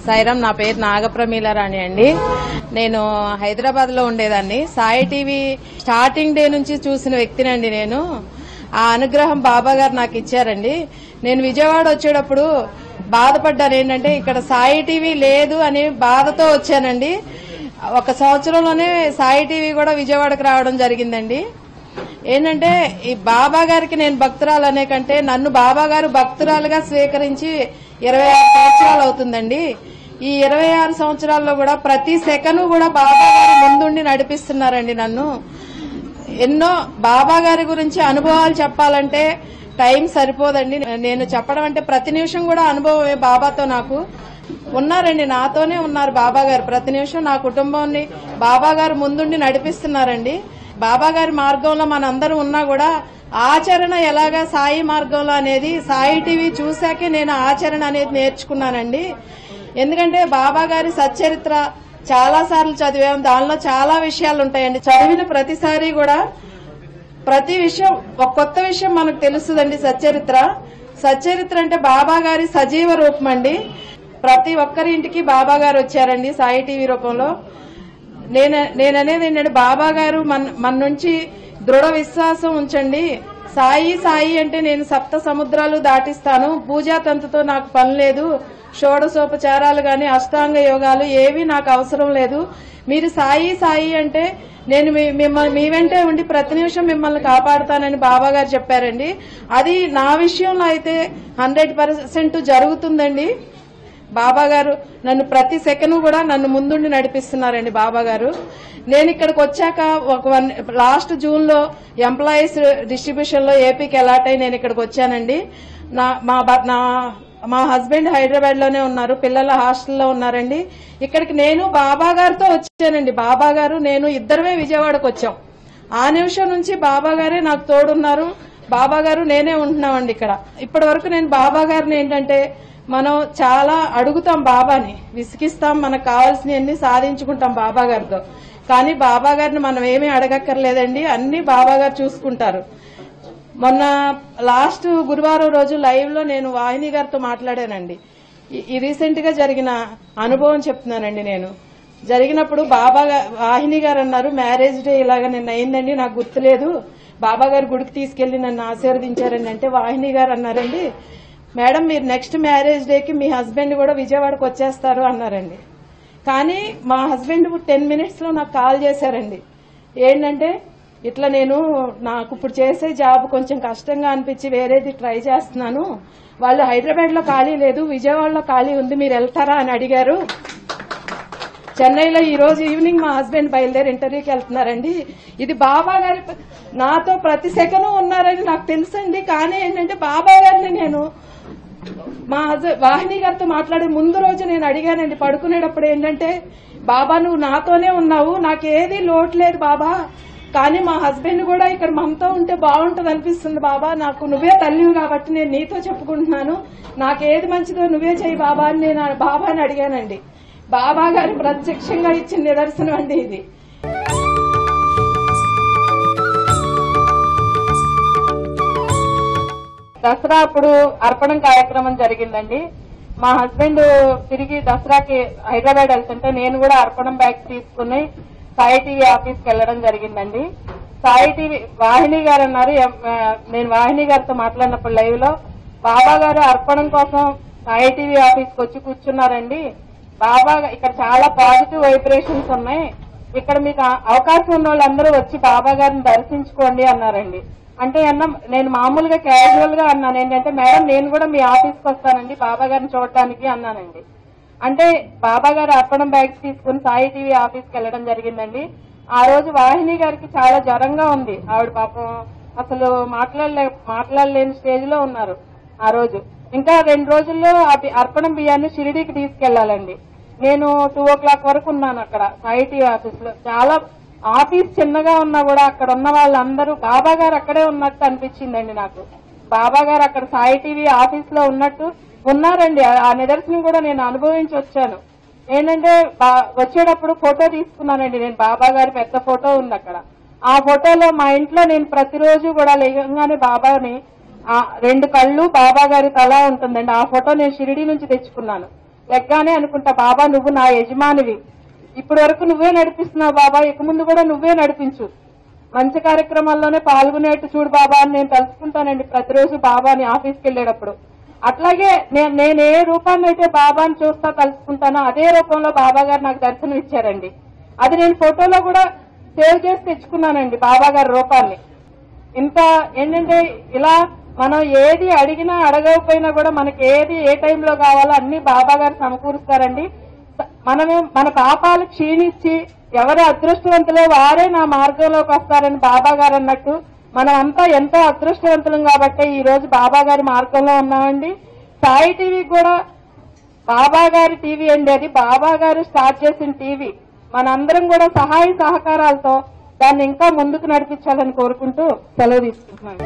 సాయిరామ్ నా పేరు నాగప్రమీల రాణి అండి నేను హైదరాబాద్ లో ఉండేదాన్ని సాయి టీవీ స్టార్టింగ్ డే నుంచి చూసిన వ్యక్తినండి నేను ఆ అనుగ్రహం బాబా గారు నాకు ఇచ్చారండి నేను విజయవాడ వచ్చేటప్పుడు బాధపడ్డాను ఏంటంటే ఇక్కడ సాయి టీవీ లేదు అని బాధతో వచ్చానండి ఒక సంవత్సరంలోనే సాయి టీవీ కూడా విజయవాడకు రావడం జరిగిందండి ఏంటంటే ఈ బాబా గారికి నేను భక్తురాలు అనే కంటే నన్ను బాబా గారు భక్తురాలుగా స్వీకరించి ఇరవై ఆరు సంవత్సరాలు అవుతుందండి ఈ ఇరవై ఆరు సంవత్సరాల్లో కూడా ప్రతి సెకను కూడా బాబా గారు ముందుండి నడిపిస్తున్నారండి నన్ను ఎన్నో బాబా గారి గురించి అనుభవాలు చెప్పాలంటే టైం సరిపోదండి నేను చెప్పడం అంటే ప్రతి నిమిషం కూడా అనుభవమే బాబాతో నాకు ఉన్నారండి నాతోనే ఉన్నారు బాబా గారు ప్రతి నిమిషం నా కుటుంబాన్ని బాబా గారు ముందుండి నడిపిస్తున్నారండి బాబా గారి మార్గంలో మనందరూ ఉన్నా కూడా ఆచరణ ఎలాగా సాయి మార్గంలో అనేది సాయి టీవీ చూశాకే నేను ఆచరణ అనేది నేర్చుకున్నానండి ఎందుకంటే బాబా గారి సచ్చరిత్ర చాలా సార్లు చదివాం దానిలో చాలా విషయాలు ఉంటాయండి చదివిన ప్రతిసారి కూడా ప్రతి విషయం ఒక కొత్త విషయం మనకు తెలుస్తుందండి సచ్చరిత్ర సచ్చరిత్ర అంటే బాబా గారి సజీవ రూపం అండి ప్రతి ఒక్కరి ఇంటికి బాబా గారు వచ్చారండి సాయి టీవీ రూపంలో నేను నేననేది ఏంటంటే బాబా గారు మన మన నుంచి దృఢ విశ్వాసం ఉంచండి సాయి సాయి అంటే నేను సప్త సముద్రాలు దాటిస్తాను పూజా తంతుతో నాకు పని లేదు షోడశోపచారాలు గాని అష్టాంగ యోగాలు ఏవి నాకు అవసరం లేదు మీరు సాయి సాయి అంటే నేను మీ- మిమ్మల్ని మీ వెంటే ఉండి ప్రతి నిమిషం మిమ్మల్ని కాపాడుతానని బాబా గారు చెప్పారండి అది నా విషయంలో అయితే హండ్రెడ్ పర్సెంట్ జరుగుతుందండి బాబా గారు నన్ను ప్రతి సెకండ్ కూడా నన్ను ముందుండి నడిపిస్తున్నారండి బాబా గారు నేను ఇక్కడికి వచ్చాక ఒక వన్ లాస్ట్ జూన్ లో ఎంప్లాయీస్ డిస్ట్రిబ్యూషన్ లో ఏపీకి అలాట్ అయి నేను ఇక్కడికి వచ్చానండి నా మా భ- నా మా హస్బెండ్ హైదరాబాద్ లోనే ఉన్నారు పిల్లల హాస్టల్లో ఉన్నారండి ఇక్కడికి నేను బాబా గారితో వచ్చానండి బాబా గారు నేను ఇద్దరమే విజయవాడకు వచ్చాం ఆ నిమిషం నుంచి బాబా గారే నాకు తోడున్నారు బాబా గారు నేనే ఉంటున్నామండి ఇక్కడ ఇప్పటి వరకు నేను బాబా గారిని ఏంటంటే మనం చాలా అడుగుతాం బాబాని విసిగిస్తాం మనకు కావాల్సినవన్నీ సాధించుకుంటాం బాబా గారితో కానీ బాబా గారిని మనం ఏమీ అడగక్కర్లేదండి అన్ని బాబా గారు చూసుకుంటారు మొన్న లాస్ట్ గురువారం రోజు లైవ్ లో నేను వాహిని గారితో మాట్లాడానండి ఈ- ఈ రీసెంట్ గా జరిగిన అనుభవం చెప్తున్నానండి నేను జరిగినప్పుడు బాబా గా- వాహిని గారు అన్నారు మ్యారేజ్ డే ఇలాగ నిన్న అయిందండి నాకు గుర్తులేదు బాబా గారు గుడికి తీసుకెళ్లి నన్ను ఆశీర్వదించారండి అంటే వాహిని గారు అన్నారండి మేడం మీరు నెక్స్ట్ మ్యారేజ్ డేకి మీ హస్బెండ్ కూడా విజయవాడకు వచ్చేస్తారు అన్నారండి కానీ మా హస్బెండ్ టెన్ మినిట్స్ లో నాకు కాల్ చేశారండి ఏంటంటే ఇట్లా నేను నాకు ఇప్పుడు చేసే జాబ్ కొంచెం కష్టంగా అనిపించి వేరేది ట్రై చేస్తున్నాను వాళ్ళు హైదరాబాద్ లో ఖాళీ లేదు విజయవాడలో ఖాళీ ఉంది మీరు వెళ్తారా అని అడిగారు చెన్నైలో ఈ రోజు ఈవినింగ్ మా హస్బెండ్ బయలుదేరి ఇంటర్వ్యూకి వెళ్తున్నారండి ఇది బాబా గారి నాతో ప్రతి సెకండ్ ఉన్నారని నాకు తెలుసండి కానీ ఏంటంటే బాబా గారిని నేను మా హస్బెండ్ వాహిని గారితో మాట్లాడే ముందు రోజు నేను అడిగానండి పడుకునేటప్పుడు ఏంటంటే బాబా నువ్వు నాతోనే ఉన్నావు నాకు ఏది లోటు లేదు బాబా కానీ మా హస్బెండ్ కూడా ఇక్కడ మనతో ఉంటే బాగుంటది అనిపిస్తుంది బాబా నాకు నువ్వే తల్లివి కాబట్టి నేను నీతో చెప్పుకుంటున్నాను నాకేది మంచిదో నువ్వే చేయి బాబా అని నేను ఆ బాబాని అడిగానండి బాబా గారు ప్రత్యక్షంగా ఇచ్చిన నిదర్శనం అండి ఇది దసరా అప్పుడు అర్పణం కార్యక్రమం జరిగిందండి మా హస్బెండ్ తిరిగి దసరాకి హైదరాబాద్ వెళ్తుంటే నేను కూడా అర్పణం బ్యాగ్ తీసుకుని సాయి టీవీ ఆఫీస్ కి వెళ్ళడం జరిగిందండి సాయి టీవీ వాహిని గారు అన్నారు ఎం- ఆ, నేను వాహిని గారితో మాట్లాడినప్పుడు లైవ్ లో బాబా గారు అర్పణం కోసం సాయి టీవీ ఆఫీస్ కి వచ్చి కూర్చున్నారండి బాబా ఇక్కడ చాలా పాజిటివ్ వైబ్రేషన్స్ ఉన్నాయి ఇక్కడ మీకు ఆ- అవకాశం ఉన్న వాళ్ళందరూ వచ్చి బాబా గారిని దర్శించుకోండి అన్నారండి అంటే అన్న నేను మామూలుగా క్యాజువల్ గా అన్నాను ఏంటంటే మేడం నేను కూడా మీ ఆఫీస్కి వస్తానండి బాబా గారిని చూడటానికి అన్నానండి అంటే బాబా గారు అర్పణం బ్యాగ్స్ తీసుకుని సాయి టీవీ ఆఫీస్కి వెళ్ళడం జరిగిందండి ఆ రోజు వాహిని గారికి చాలా జ్వరంగా ఉంది ఆవిడ పాపం అసలు మాట్లాడలే మాట్లాడలేని స్టేజ్ లో ఉన్నారు ఆ రోజు ఇంకా రెండు రోజుల్లో ఆ బి- అర్పణం బియ్యాన్ని షిరిడీకి తీసుకెళ్లాలండి నేను టూ ఓ క్లాక్ వరకు ఉన్నాను అక్కడ సాయి టీవీ ఆఫీస్ లో చాలా ఆఫీస్ చిన్నగా ఉన్నా కూడా అక్కడ ఉన్న వాళ్ళందరూ బాబా గారు అక్కడే ఉన్నట్టు అనిపించిందండి నాకు బాబా గారు అక్కడ సాయి టీవీ ఆఫీస్ లో ఉన్నట్టు ఉన్నారండి ఆ- ఆ నిదర్శనం కూడా నేను అనుభవించి వచ్చాను ఏంటంటే బా- వచ్చేటప్పుడు ఫోటో తీసుకున్నానండి నేను బాబా గారి పెద్ద ఫోటో ఉంది అక్కడ ఆ ఫోటోలో మా ఇంట్లో నేను ప్రతిరోజు కూడా లేకంగానే బాబాని ఆ రెండు కళ్ళు బాబా గారి తల ఉంటుందండి ఆ ఫోటో నేను షిరిడి నుంచి తెచ్చుకున్నాను లెగ్గానే అనుకుంటా బాబా నువ్వు నా యజమానివి ఇప్పటి వరకు నువ్వే నడిపిస్తున్నావు బాబా ఇక ముందు కూడా నువ్వే నడిపించు మంచి కార్యక్రమాల్లోనే పాల్గొనేట్టు చూడు బాబా అని నేను తలుచుకుంటానండి ప్రతిరోజు బాబాని ఆఫీస్కి వెళ్ళేటప్పుడు అట్లాగే నేను నేను ఏ రూపాన్ని అయితే బాబాని చూస్తా తలుచుకుంటానో అదే రూపంలో బాబా గారు నాకు దర్శనం ఇచ్చారండి అది నేను ఫోటోలో కూడా సేవ్ చేసి తెచ్చుకున్నానండి బాబా గారి రూపాన్ని ఇంత ఏంటంటే ఇలా మనం ఏది అడిగినా అడగకపోయినా కూడా మనకి ఏది ఏ టైంలో కావాలో అన్ని బాబా గారు సమకూరుస్తారండి మనము మన పాపాలు క్షీణించి ఎవరు అదృష్టవంతులో వారే నా మార్గంలోకి వస్తారని బాబా గారు అన్నట్టు మనం అంతా ఎంతో అదృష్టవంతులం కాబట్టి ఈ రోజు బాబా గారి మార్గంలో ఉన్నామండి సాయి టీవీ కూడా బాబా గారి టీవీ అండి అది బాబా గారు స్టార్ట్ చేసిన టీవీ మనందరం కూడా సహాయ సహకారాలతో దాన్ని ఇంకా ముందుకు నడిపించాలని కోరుకుంటూ సెలవు తీసుకుంటున్నాను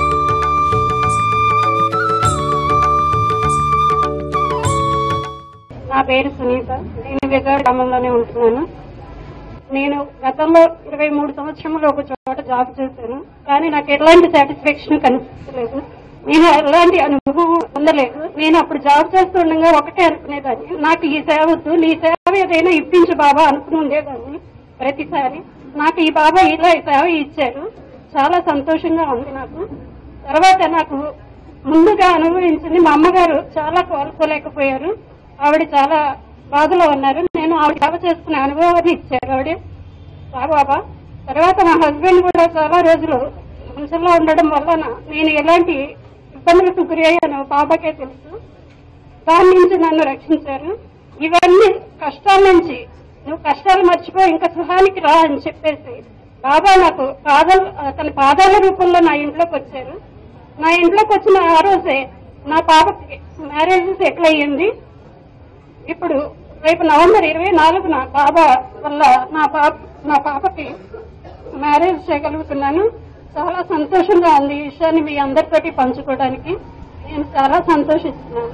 నా పేరు సునీత నేను విజయవాడ గ్రామంలోనే ఉంటున్నాను నేను గతంలో ఇరవై మూడు సంవత్సరంలో ఒక చోట జాబ్ చేశాను కానీ నాకు ఎలాంటి సాటిస్ఫాక్షన్ కనిపించలేదు నేను ఎలాంటి అనుభవం పొందలేదు నేను అప్పుడు జాబ్ చేస్తుండగా ఒకటే అనుకునేదాన్ని నాకు ఈ సేవ వద్దు నీ సేవ ఏదైనా ఇప్పించు బాబా అనుకుని ఉండేదాన్ని ప్రతిసారి నాకు ఈ బాబా ఇలా ఈ సేవ ఇచ్చారు చాలా సంతోషంగా ఉంది నాకు తర్వాత నాకు ముందుగా అనుభవించింది మా అమ్మగారు చాలా కోలుకోలేకపోయారు ఆవిడ చాలా బాధలో ఉన్నారు నేను ఆవిడ సేవ చేసుకునే అనుభవాన్ని ఇచ్చారు ఆవిడ బాబా తర్వాత మా హస్బెండ్ కూడా చాలా రోజులు మంచంలో ఉండడం వలన నేను ఎలాంటి ఇబ్బందులకు గురి అయ్యానో బాబాకే తెలుసు దాని నుంచి నన్ను రక్షించారు ఇవన్నీ కష్టాల నుంచి నువ్వు కష్టాలు మర్చిపో ఇంకా సుఖానికి రా అని చెప్పేసి బాబా నాకు పాదాల తన పాదాల రూపంలో నా ఇంట్లోకి వచ్చారు నా ఇంట్లోకి వచ్చిన ఆ రోజే నా పాపకి మ్యారేజ్ సెటిల్ అయ్యింది ఇప్పుడు రేపు నవంబర్ ఇరవై నాలుగున బాబా వల్ల నా పాప నా పాపకి మ్యారేజ్ చేయగలుగుతున్నాను చాలా సంతోషంగా ఉంది ఈ విషయాన్ని మీ అందరితోటి పంచుకోవడానికి నేను చాలా సంతోషిస్తున్నాను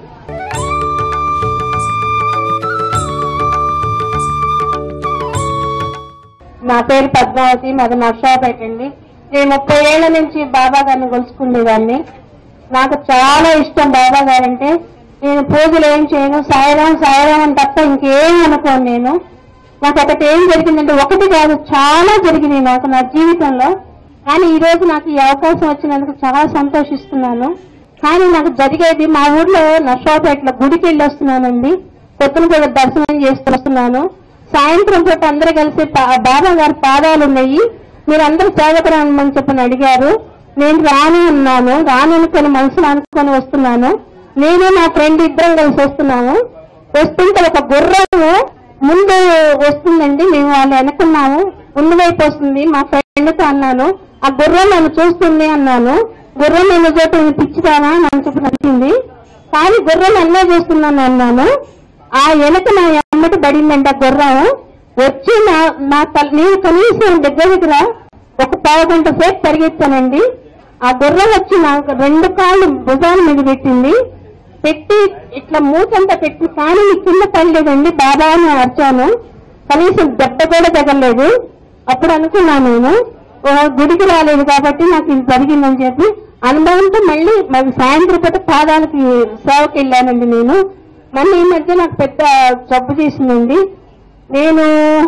నా పేరు పద్మావతి మాది నర్సాపేట అండి నేను ముప్పై ఏళ్ల నుంచి బాబా గారిని కొలుసుకునేదాన్ని నాకు చాలా ఇష్టం బాబా గారంటే నేను పూజలు ఏం చేయను సాయిరాం సాయిరాం అని తప్ప ఇంకేం అనుకోను నేను నాకు ఒకటి ఏం జరిగిందంటే ఒకటి కాదు చాలా జరిగినాయి నాకు నా జీవితంలో కానీ ఈ రోజు నాకు ఈ అవకాశం వచ్చినందుకు చాలా సంతోషిస్తున్నాను కానీ నాకు జరిగేది మా ఊర్లో నర్సాపేటలో గుడికి వెళ్ళి వస్తున్నానండి కొత్తనపేట దర్శనం చేస్తూ వస్తున్నాను సాయంత్రం పూట అందరూ కలిసి పా- బాబా గారి పాదాలు ఉన్నాయి మీరందరూ సేవకు రమ్మని చెప్పని అడిగారు నేను రాను ఉన్నాను రాను అనుకుని మనసులో అనుకొని వస్తున్నాను నేను నా ఫ్రెండ్ ఇద్దరం కలిసి వస్తున్నాము వస్తుంటే ఒక గుర్రము ముందు వస్తుందండి మేము వాళ్ళు వెనుకున్నాము ముందు వైపు వస్తుంది మా ఫ్రెండ్తో అన్నాను ఆ గుర్రం నన్ను చూస్తుంది అన్నాను గుర్రం నన్ను చోట పిచ్చిదానా అని చెప్పి నచ్చింది కానీ గుర్రం నన్నే చూస్తున్నాను అన్నాను ఆ వెనక నా అమ్మటి పడిందంట గుర్రం వచ్చి నా నా తల నేను కనీసం దగ్గర దగ్గర ఒక పావు గంట సేపు పరిగెత్తానండి ఆ గుర్రం వచ్చి నాకు రెండు కాళ్ళు భుజాల మీద పెట్టింది పెట్టి ఇట్లా మూతంతా పెట్టి కానీ నీ కింద పడలేదండి బాబా అని అరిచాను కనీసం దెబ్బ కూడా తగలేదు అప్పుడు అనుకున్నాను నేను ఓ గుడికి రాలేదు కాబట్టి నాకు ఇది జరిగిందని చెప్పి అనుభవంతో మళ్ళీ మరి సాయంత్రం పూట పాదాలకి సేవకి వెళ్ళానండి నేను మళ్ళీ ఈ మధ్య నాకు పెద్ద జబ్బు చేసిందండి నేను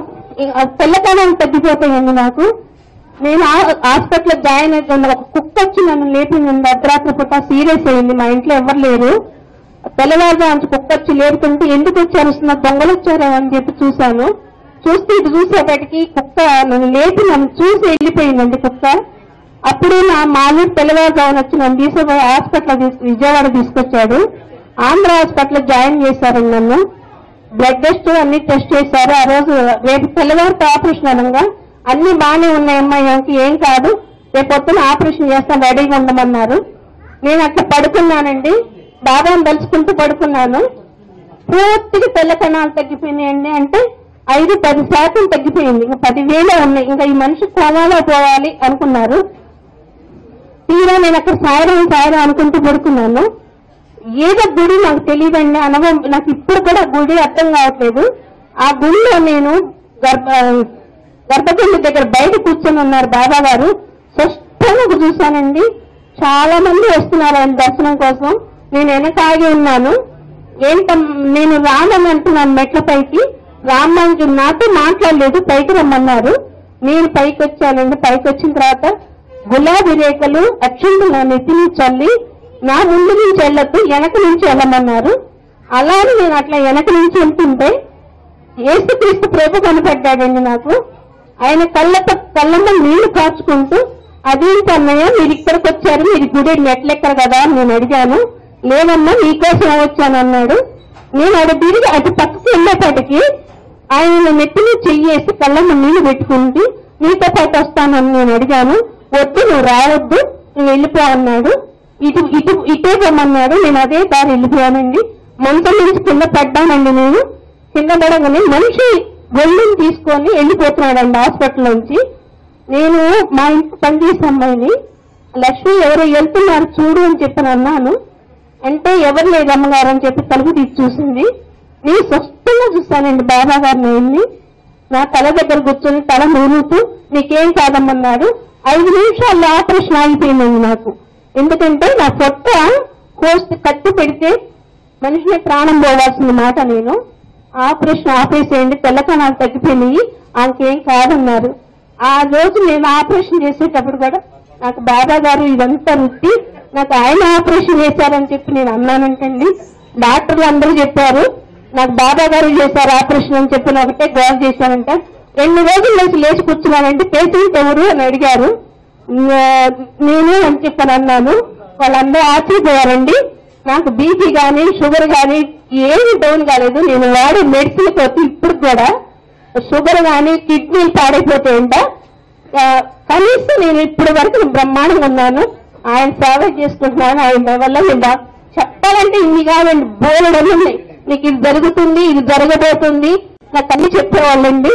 తెల్లతనం తగ్గిపోతాయండి నాకు నేను ఆ- హాస్పిటల్లో జాయిన్ అవుతున్న ఒక కుక్క వచ్చి నన్ను లేపింది అర్ధరాత్రి పూట సీరియస్ అయింది మా ఇంట్లో ఎవరు లేరు తెల్లవారుజాము కుక్క వచ్చి లేపుతుంటే ఎందుకు వచ్చి అరుస్తున్నా దొంగలు వచ్చారా అని చెప్పి చూశాను చూస్తే ఇటు చూసేపటికి కుక్క నన్ను లేపి నన్ను చూసి వెళ్ళిపోయిందండి కుక్క అప్పుడు నా మామూలు తెల్లవారుజామున వచ్చి నన్ను తీసుకుపోయి హాస్పిటల్ తీసుకు విజయవాడ తీసుకొచ్చాడు ఆంధ్ర హాస్పిటల్లో జాయిన్ చేశారండి నన్ను బ్లడ్ టెస్ట్ అన్ని టెస్ట్ చేశారు ఆ రోజు రేపు తెల్లవారితో ఆపరేషన్ అనగా అన్ని బాగానే ఉన్నాయమ్మా ఈమెకి ఏం కాదు రేపు పొద్దున ఆపరేషన్ చేస్తాను రెడీగా ఉండమన్నారు నేను అట్లా పడుకున్నానండి బాబాను తలుచుకుంటూ పడుకున్నాను పూర్తిగా తెల్ల కణాలు తగ్గిపోయినాయండి అంటే ఐదు పది శాతం తగ్గిపోయింది ఇంకా పదివేలే ఉన్నాయి ఇంకా ఈ మనిషి కోమాలో పోవాలి అనుకున్నారు తీరా నేను అక్కడ సాయరం సాయరం అనుకుంటూ పడుకున్నాను ఏదో గుడి నాకు తెలియదండి అనుభవం నాకు ఇప్పుడు కూడా గుడి అర్థం కావట్లేదు ఆ గుడిలో నేను గర్భ గర్భగుండి దగ్గర బయట కూర్చొని ఉన్నారు బాబా గారు స్పష్టంగా చూశానండి చాలా మంది వస్తున్నారు ఆయన దర్శనం కోసం నేను వెనక ఆగి ఉన్నాను ఏంటం నేను రానని అంటున్నాను మెట్ల పైకి రామ్మానికి నాతో మాట్లాడలేదు పైకి రమ్మన్నారు నేను పైకి వచ్చానండి పైకి వచ్చిన తర్వాత గులాబీ రేఖలు అక్షంతులు నా నెత్తిని చల్లి నా ముందు నుంచి వెళ్ళొద్దు వెనక నుంచి వెళ్ళమన్నారు అలా అని నేను అట్లా వెనక నుంచి వెళ్తుంటే ఏసుక్రీస్తు ప్రభు కనపడ్డాడండి నాకు ఆయన కళ్ళతో కళ్ళమ్మ నీళ్లు కాచుకుంటూ అదేంటి అన్నయ్య మీరు ఇక్కడికి వచ్చారు మీరు గుడి మెట్లెక్కరు కదా అని నేను అడిగాను లేదమ్మా మీకోసం వచ్చాను అన్నాడు నేను అటు తిరిగి అటు పక్కకి వెళ్ళేపటికి ఆయన నెత్తిని చెయ్యేసి కళ్ళమ్మ నీళ్లు పెట్టుకుంటూ నీతో పాటు వస్తానని నేను అడిగాను వద్దు నువ్వు రావద్దు నువ్వు వెళ్ళిపో అన్నాడు ఇటు ఇటు ఇటే పొమ్మన్నాడు నేను అదే దారి వెళ్ళిపోయానండి మంచం నుంచి కింద పడ్డానండి నేను కింద పడగానే మనిషి గొల్లుని తీసుకొని వెళ్ళిపోతున్నాడండి హాస్పిటల్ నుంచి నేను మా ఇంటి పనిచేసే అమ్మాయిని లక్ష్మి ఎవరో వెళ్తున్నారు చూడు అని చెప్పి అన్నాను అంటే ఎవరు లేదు అమ్మగారు అని చెప్పి తలుపు తీసి చూసింది నేను స్పష్టంగా చూస్తానండి బాబా గారిని వెళ్ళి నా తల దగ్గర కూర్చొని తల నూరుతూ నీకేం కాదమ్మన్నాడు ఐదు నిమిషాల్లో ఆపరేషన్ ఆగిపోయిందండి నాకు ఎందుకంటే నా పొట్ట కోస్తే కత్తి పెడితే మనిషిని ప్రాణం పోవాల్సిన మాట నేను ఆపరేషన్ ఆపేసేయండి తెల్ల కణాలు తగ్గిపోయినాయి ఆమెకేం కాదన్నారు ఆ రోజు నేను ఆపరేషన్ చేసేటప్పుడు కూడా నాకు బాబా గారు ఇదంతా రుట్టి నాకు ఆయన ఆపరేషన్ చేశారని చెప్పి నేను అన్నానంటండి డాక్టర్లు అందరూ చెప్పారు నాకు బాబా గారు చేశారు ఆపరేషన్ అని చెప్పి నేను ఒకటే గోల్ చేశానంట రెండు రోజుల నుంచి లేచి కూర్చున్నానంటే పేషెంట్ ఎవరు అని అడిగారు నే- నేను అని చెప్పని అన్నాను వాళ్ళందరూ ఆశ్చర్యపోయారండి నాకు బీపీ గానీ షుగర్ గానీ ఏమి డౌన్ కాలేదు నేను వాడే మెడిసిన్ కొట్టి ఇప్పుడు కూడా షుగర్ గానీ కిడ్నీలు పాడైపోతాయంట ఆ, కనీసం నేను ఇప్పటి వరకు బ్రహ్మాండంగా ఉన్నాను ఆయన సేవ చేసుకుంటున్నాను ఆయన వల్ల నేను డా- చెప్పాలంటే ఇన్ని కాదండి బోలెడు ఉన్నాయి నీకు ఇది జరుగుతుంది ఇది జరగబోతుంది నాకు అన్ని చెప్పేవాళ్ళండి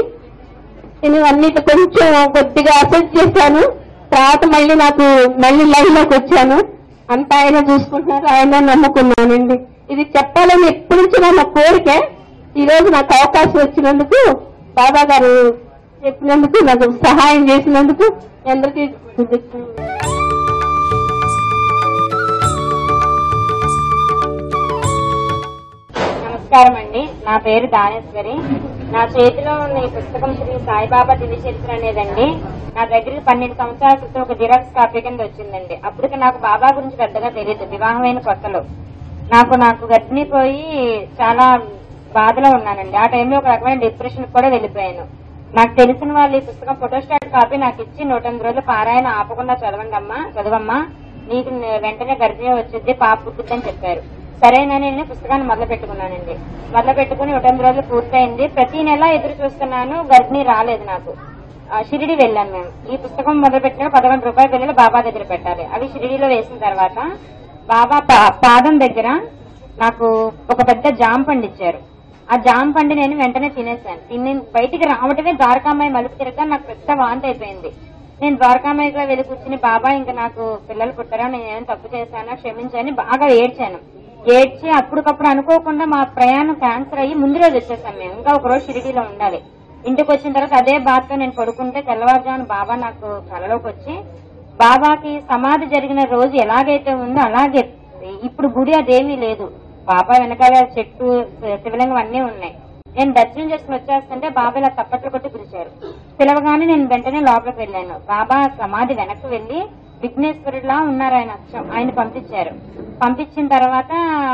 నేను అన్నిటి కొంచెం కొద్దిగా అసెస్ చేశాను తర్వాత మళ్ళీ నాకు మళ్ళీ లైవ్ లోకి వచ్చాను అంతా ఆయన చూసుకుంటున్నారు ఆయన నమ్ముకున్నానండి ఇది చెప్పాలని ఎప్పటి నుంచి నా కోరిక ఈ రోజు నాకు అవకాశం వచ్చినందుకు బాబా గారు చెప్పినందుకు నాకు సహాయం చేసినందుకు మీ అందరికీ కృతజ్ఞతలు. నమస్కారం అండి నా పేరు దానేశ్వరి నా చేతిలో ఉన్న ఈ పుస్తకం శ్రీ సాయిబాబా దివ్య చరిత్ర అనేదండి నా దగ్గర పన్నెండు సంవత్సరాల క్రితం ఒక జిరాక్స్ కాపీ కింద వచ్చిందండి అప్పటికి నాకు బాబా గురించి పెద్దగా తెలియదు వివాహమైన కొత్తలో నాకు నాకు గర్భిణీ పోయి చాలా బాధలో ఉన్నానండి ఆ టైంలో ఒక రకమైన డిప్రెషన్ కూడా వెళ్ళిపోయాను నాకు తెలిసిన వాళ్ళు ఈ పుస్తకం ఫోటోస్టాట్ కాపీ నాకు ఇచ్చి నూట ఎనిమిది రోజులు పారాయణ ఆపకుండా చదవండి అమ్మా చదవమ్మా నీకు వెంటనే గర్భిణీ వచ్చింది పాప పుట్టిద్దని చెప్పారు సరేనని నేను పుస్తకాన్ని మొదలు పెట్టుకున్నానండి మొదలు పెట్టుకుని నూట ఎనిమిది రోజులు పూర్తయింది ప్రతి నెల ఎదురు చూస్తున్నాను గర్భిణీ రాలేదు నాకు ఆ, షిరిడి వెళ్ళాను మేము ఈ పుస్తకం మొదలు పెట్టిన పదకొండు రూపాయల బిల్లులు బాబా దగ్గర పెట్టాలి అవి షిరిడిలో వేసిన తర్వాత బాబా పా- పాదం దగ్గర నాకు ఒక పెద్ద జామ పండు ఇచ్చారు ఆ జామ పండు నేను వెంటనే తినేసాను తిని బయటికి రావటమే ద్వారకామాయి మలుపు తిరగ నాకు పెద్ద వాంతి అయిపోయింది నేను ద్వారకామాయిగా వెళ్ళి కూర్చుని బాబా ఇంకా నాకు పిల్లలు పుట్టారా నేను ఏమైనా తప్పు చేశానా క్షమించని బాగా ఏడ్చాను ఏడ్చి అప్పటికప్పుడు అనుకోకుండా మా ప్రయాణం క్యాన్సర్ అయ్యి ముందు రోజు వచ్చేసాం మేము ఇంకా ఒక రోజు షిరిడీలో ఉండాలి ఇంటికి వచ్చిన తర్వాత అదే బాధతో నేను పడుకుంటే తెల్లవారుజామున బాబా నాకు కలలోకి వచ్చి బాబాకి సమాధి జరిగిన రోజు ఎలాగైతే ఉందో అలాగే ఇప్పుడు గుడి అదేమీ లేదు బాబా వెనకాల చెట్టు శివలింగం అన్నీ ఉన్నాయి నేను దర్శనం చేసుకుని వచ్చేస్తుంటే బాబా ఇలా తప్పట్లు కొట్టి పిలిచారు పిలవగానే నేను వెంటనే లోపలికి వెళ్ళాను బాబా సమాధి వెనక్కి వెళ్లి విఘ్నేశ్వరుడిలా ఉన్నారు ఆయన అచ్చం ఆయన పంపించారు పంపించిన తర్వాత